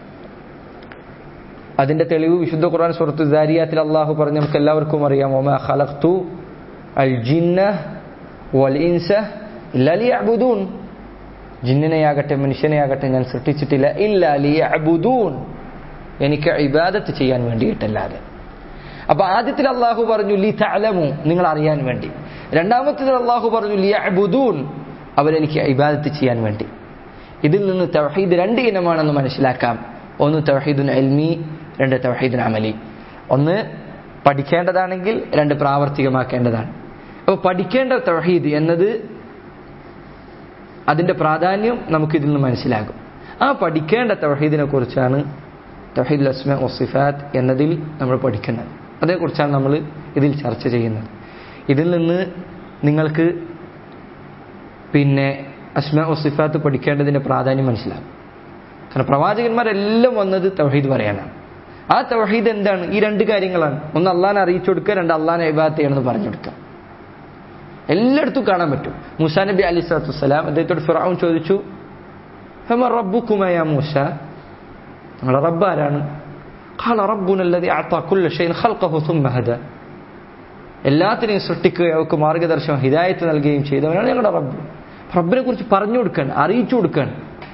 അതിന്റെ തെളിവ് വിശുദ്ധ ഖുർആൻ സുഹൃത്തു ദാരിയാത്തിൽ അള്ളാഹു പറഞ്ഞ് നമുക്ക് എല്ലാവർക്കും അറിയാം ഒമ ഖലഖ്തു അൽ ജിന്ന വൽ ഇൻസ ഇല്ലാ ലിയഅ്ബുദൂൻ ജിന്നിനെയാകട്ടെ മനുഷ്യനെയാകട്ടെ ഞാൻ സൃഷ്ടിച്ചിട്ടില്ല ഇല്ലാ ലിയഅ്ബുദൂൻ എനിക്ക് ഇബാദത്ത് ചെയ്യാൻ വേണ്ടിയിട്ടല്ലാതെ അപ്പൊ ആദ്യത്തിൽ അള്ളാഹു പറഞ്ഞു ലി തഅലമു നിങ്ങൾ അറിയാൻ വേണ്ടി രണ്ടാമത്തേതിൽ അള്ളാഹു പറഞ്ഞു ലിയഅ്ബുദൂൻ അവരെനിക്ക് ഇബാദത്ത് ചെയ്യാൻ വേണ്ടി ഇതിൽ നിന്ന് തവഹീദ് രണ്ട് ഇനമാണെന്ന് മനസ്സിലാക്കാം ഒന്ന് തവഹീദുൻ അൽമി രണ്ട് തവഹീദുൻ അമലി ഒന്ന് പഠിക്കേണ്ടതാണെങ്കിൽ രണ്ട് പ്രാവർത്തികമാക്കേണ്ടതാണ് അപ്പോൾ പഠിക്കേണ്ട തവഹീദ് എന്നത് അതിന്റെ പ്രാധാന്യം നമുക്ക് ഇതിൽ നിന്ന് മനസ്സിലാകും ആ പഠിക്കേണ്ട തവഹീദിനെ കുറിച്ചാണ് തവഹീദുൽ അസ്മ വസിഫാത്ത് എന്നതിൽ നമ്മൾ പഠിക്കുന്നത് അതേക്കുറിച്ചാണ് നമ്മൾ ഇതിൽ ചർച്ച ചെയ്യുന്നത് ഇതിൽ നിന്ന് നിങ്ങൾക്ക് പിന്നെ അസ്മ വസിഫാത്ത് പഠിക്കേണ്ടതിന്റെ പ്രാധാന്യം മനസ്സിലാകും കാരണം പ്രവാചകന്മാരെല്ലാം വന്നത് തവഹീദ് പറയാനാണ് ആ തവഹീദ് എന്താണ് ഈ രണ്ട് കാര്യങ്ങളാണ് ഒന്ന് അള്ളാനെ അറിയിച്ചു കൊടുക്കുക രണ്ട് അള്ളാനെ ഇബാദത്ത് ചെയ്യണമെന്ന് പറഞ്ഞു കൊടുക്കുക എല്ലായിടത്തും കാണാൻ പറ്റും മൂസാ നബി അലി സ്വലാത്തു വസ്സലാം അദ്ദേഹത്തോട് ഫിറാവും ചോദിച്ചു ഹമ റബ്ബുക്കുമായ മൂസ നിങ്ങളുടെ റബ്ബ് ആരാണ് قال ربنا الذي أعطى كل شيء خلقه ثم هدى എല്ലാത്തിനെയും സൃഷ്ടിക്കുകയും അവർക്ക് മാർഗദർശനം ഹിദായത്ത് നൽകുകയും ചെയ്തവനാണ് ഞങ്ങളുടെ റബ്ബ് റബ്ബിനെ കുറിച്ച് പറഞ്ഞു കൊടുക്കാൻ അറിയിച്ചു കൊടുക്കാൻ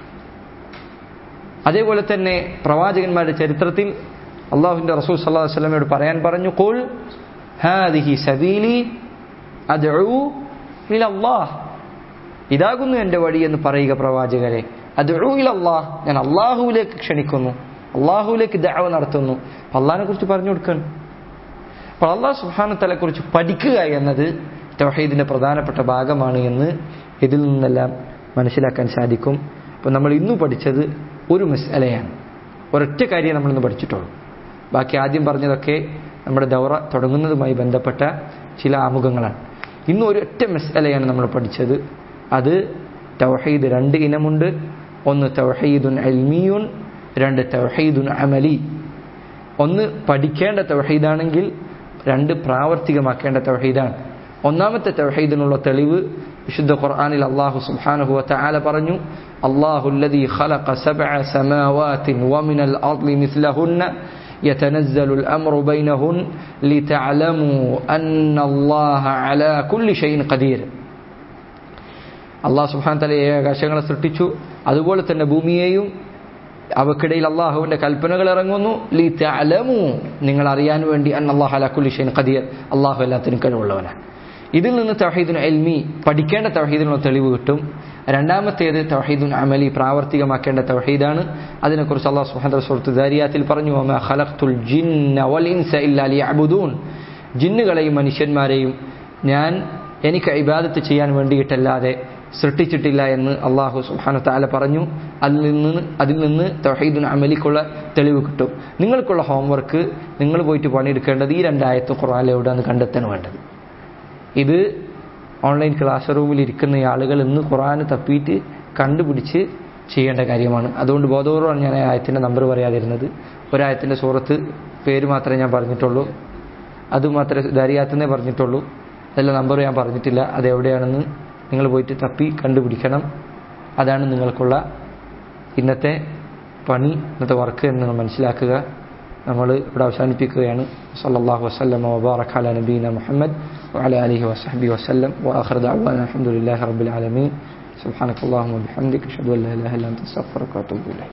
അതേപോലെ തന്നെ പ്രവാചകന്മാരുടെ ചരിത്രത്തിൽ അള്ളാഹുവിന്റെ റസൂൽ സല്ലാ വസ്ലമയോട് പറയാൻ പറഞ്ഞു കോൾ ഹാദിഹി സബീലി അദ്ഉ ഇലല്ലാഹ് ഇതാകുന്നു എൻ്റെ വഴി എന്ന് പറയുക പ്രവാചകരെ അദ്ഉ ഇലല്ലാഹ് ഞാൻ അള്ളാഹുവിലേക്ക് ക്ഷണിക്കുന്നു അള്ളാഹുവിലേക്ക് ദഅവ നടത്തുന്നു അള്ളാഹിനെ കുറിച്ച് പറഞ്ഞു കൊടുക്കണം അപ്പോൾ അള്ളാഹ് സുഹാനത്തലെ കുറിച്ച് പഠിക്കുക എന്നത് തൗഹീദിന്റെ പ്രധാനപ്പെട്ട ഭാഗമാണ് എന്ന് ഇതിൽ നിന്നെല്ലാം മനസ്സിലാക്കാൻ സാധിക്കും അപ്പോൾ നമ്മൾ ഇന്ന് പഠിച്ചത് ഒരു മസലയാണ് ഒരൊറ്റ കാര്യം നമ്മളിന്ന് പഠിച്ചിട്ടുള്ളൂ ബാക്കി ആദ്യം പറഞ്ഞതൊക്കെ നമ്മുടെ ദൗറ തുടങ്ങുന്നതുമായി ബന്ധപ്പെട്ട ചില ആമുഖങ്ങളാണ് ഇന്ന് ഒരൊറ്റ മസലയാണ് നമ്മൾ പഠിച്ചത് അത് തൗഹീദ് രണ്ട് ഇനമുണ്ട് ഒന്ന് തൗഹീദുൻ അൽമിയുൻ രണ്ട് തൗഹീദുൻ അമലി ഒന്ന് പഠിക്കേണ്ട തൗഹീദാണെങ്കിൽ രണ്ട് പ്രാവർത്തികമാക്കേണ്ട തൗഹീദാണ് ഒന്നാമത്തെ തൗഹീദിനുള്ള തെളിവ് വിശുദ്ധ ഖുർആനിൽ അള്ളാഹു സുബ്ഹാനഹു വതആല പറഞ്ഞു അല്ലാഹു الذي خلق سبع سماوات ومن الأرض مثلهن يتنزل الأمر بينهن لتعلموا أن الله على كل شيء قدير അള്ളാഹു സുബ്ഹാന തല ആകാശങ്ങളെ സൃഷ്ടിച്ചു അതുപോലെ തന്നെ ഭൂമിയെയും അവക്കിടയിൽ അള്ളാഹുവിന്റെ കൽപ്പനകൾ ഇറങ്ങുന്നു ലി തഅലമു നിങ്ങൾ അറിയാൻ വേണ്ടി അൻ അള്ളാഹു അല കുല്ലി ഷൈൻ ഖദീർ അള്ളാഹു എല്ലാത്തിനും കഴിവുള്ളവനാണ് ഇതിൽ നിന്ന് തൗഹീദുൻ എൽമി പഠിക്കേണ്ട തൗഹീദിനുള്ള തെളിവ് കിട്ടും രണ്ടാമത്തേത് തൗഹീദുൻ അമലി പ്രാവർത്തികമാക്കേണ്ട തൗഹീദാണ് അതിനെക്കുറിച്ച് അള്ളാഹു സുബ്ഹാനഹു സുഹൃത്ത് ദാരിയാത്തിൽ പറഞ്ഞു വമാ ഖലഖ്തുൽ ജിന്ന വൽ ഇൻസ ഇല്ലാ ലിയഅ്ബുദൂൻ ജിന്നുകളെയും മനുഷ്യന്മാരെയും ഞാൻ എനിക്ക് ഇബാദത്ത് ചെയ്യാൻ വേണ്ടിയിട്ടല്ലാതെ സൃഷ്ടിച്ചിട്ടില്ല എന്ന് അള്ളാഹു സുബ്ഹാനഹു തആല പറഞ്ഞു അതിൽ നിന്ന് അതിൽ നിന്ന് തൗഹീദുൻ അമലിക്കുള്ള തെളിവ് കിട്ടും നിങ്ങൾക്കുള്ള ഹോംവർക്ക് നിങ്ങൾ പോയിട്ട് പണിയെടുക്കേണ്ടത് ഈ രണ്ടായത്ത് ഖുർആനിൽ എവിടെയാണ് കണ്ടെത്താൻ വേണ്ടത് ഇത് ഓൺലൈൻ ക്ലാസ് റൂമിൽ ഇരിക്കുന്ന ആളുകൾ ഇന്ന് ഖുർആൻ തപ്പിയിട്ട് കണ്ടുപിടിച്ച് ചെയ്യേണ്ട കാര്യമാണ് അതുകൊണ്ട് ബോധപൂർവ്വമാണ് ഞാൻ ആയത്തിൻ്റെ നമ്പർ പറയാതിരുന്നത് ഒരായത്തിൻ്റെ സൂറത്ത് പേര് മാത്രമേ ഞാൻ പറഞ്ഞിട്ടുള്ളൂ അത് മാത്രമേ ദരിയാത്തന്നേ പറഞ്ഞിട്ടുള്ളൂ അതിലെ നമ്പർ ഞാൻ പറഞ്ഞിട്ടില്ല അത് എവിടെയാണെന്ന് നിങ്ങൾ പോയിട്ട് തപ്പി കണ്ടുപിടിക്കണം അതാണ് നിങ്ങൾക്കുള്ള ഇന്നത്തെ പണി ഇന്നത്തെ വർക്ക് എന്ന് നിങ്ങൾ മനസ്സിലാക്കുക നമ്മൾ ഇവിടെ അവസാനിപ്പിക്കുകയാണ് സല്ലല്ലാഹു വസല്ലം വബാറക അല നബീന മുഹമ്മദ് وعلى آله وصحبه وسلم وآخر دعوانا الحمد لله رب العالمين سبحانك اللهم وبحمدك أشهد أن لا إله إلا أنت أستغفرك وأتوب إليك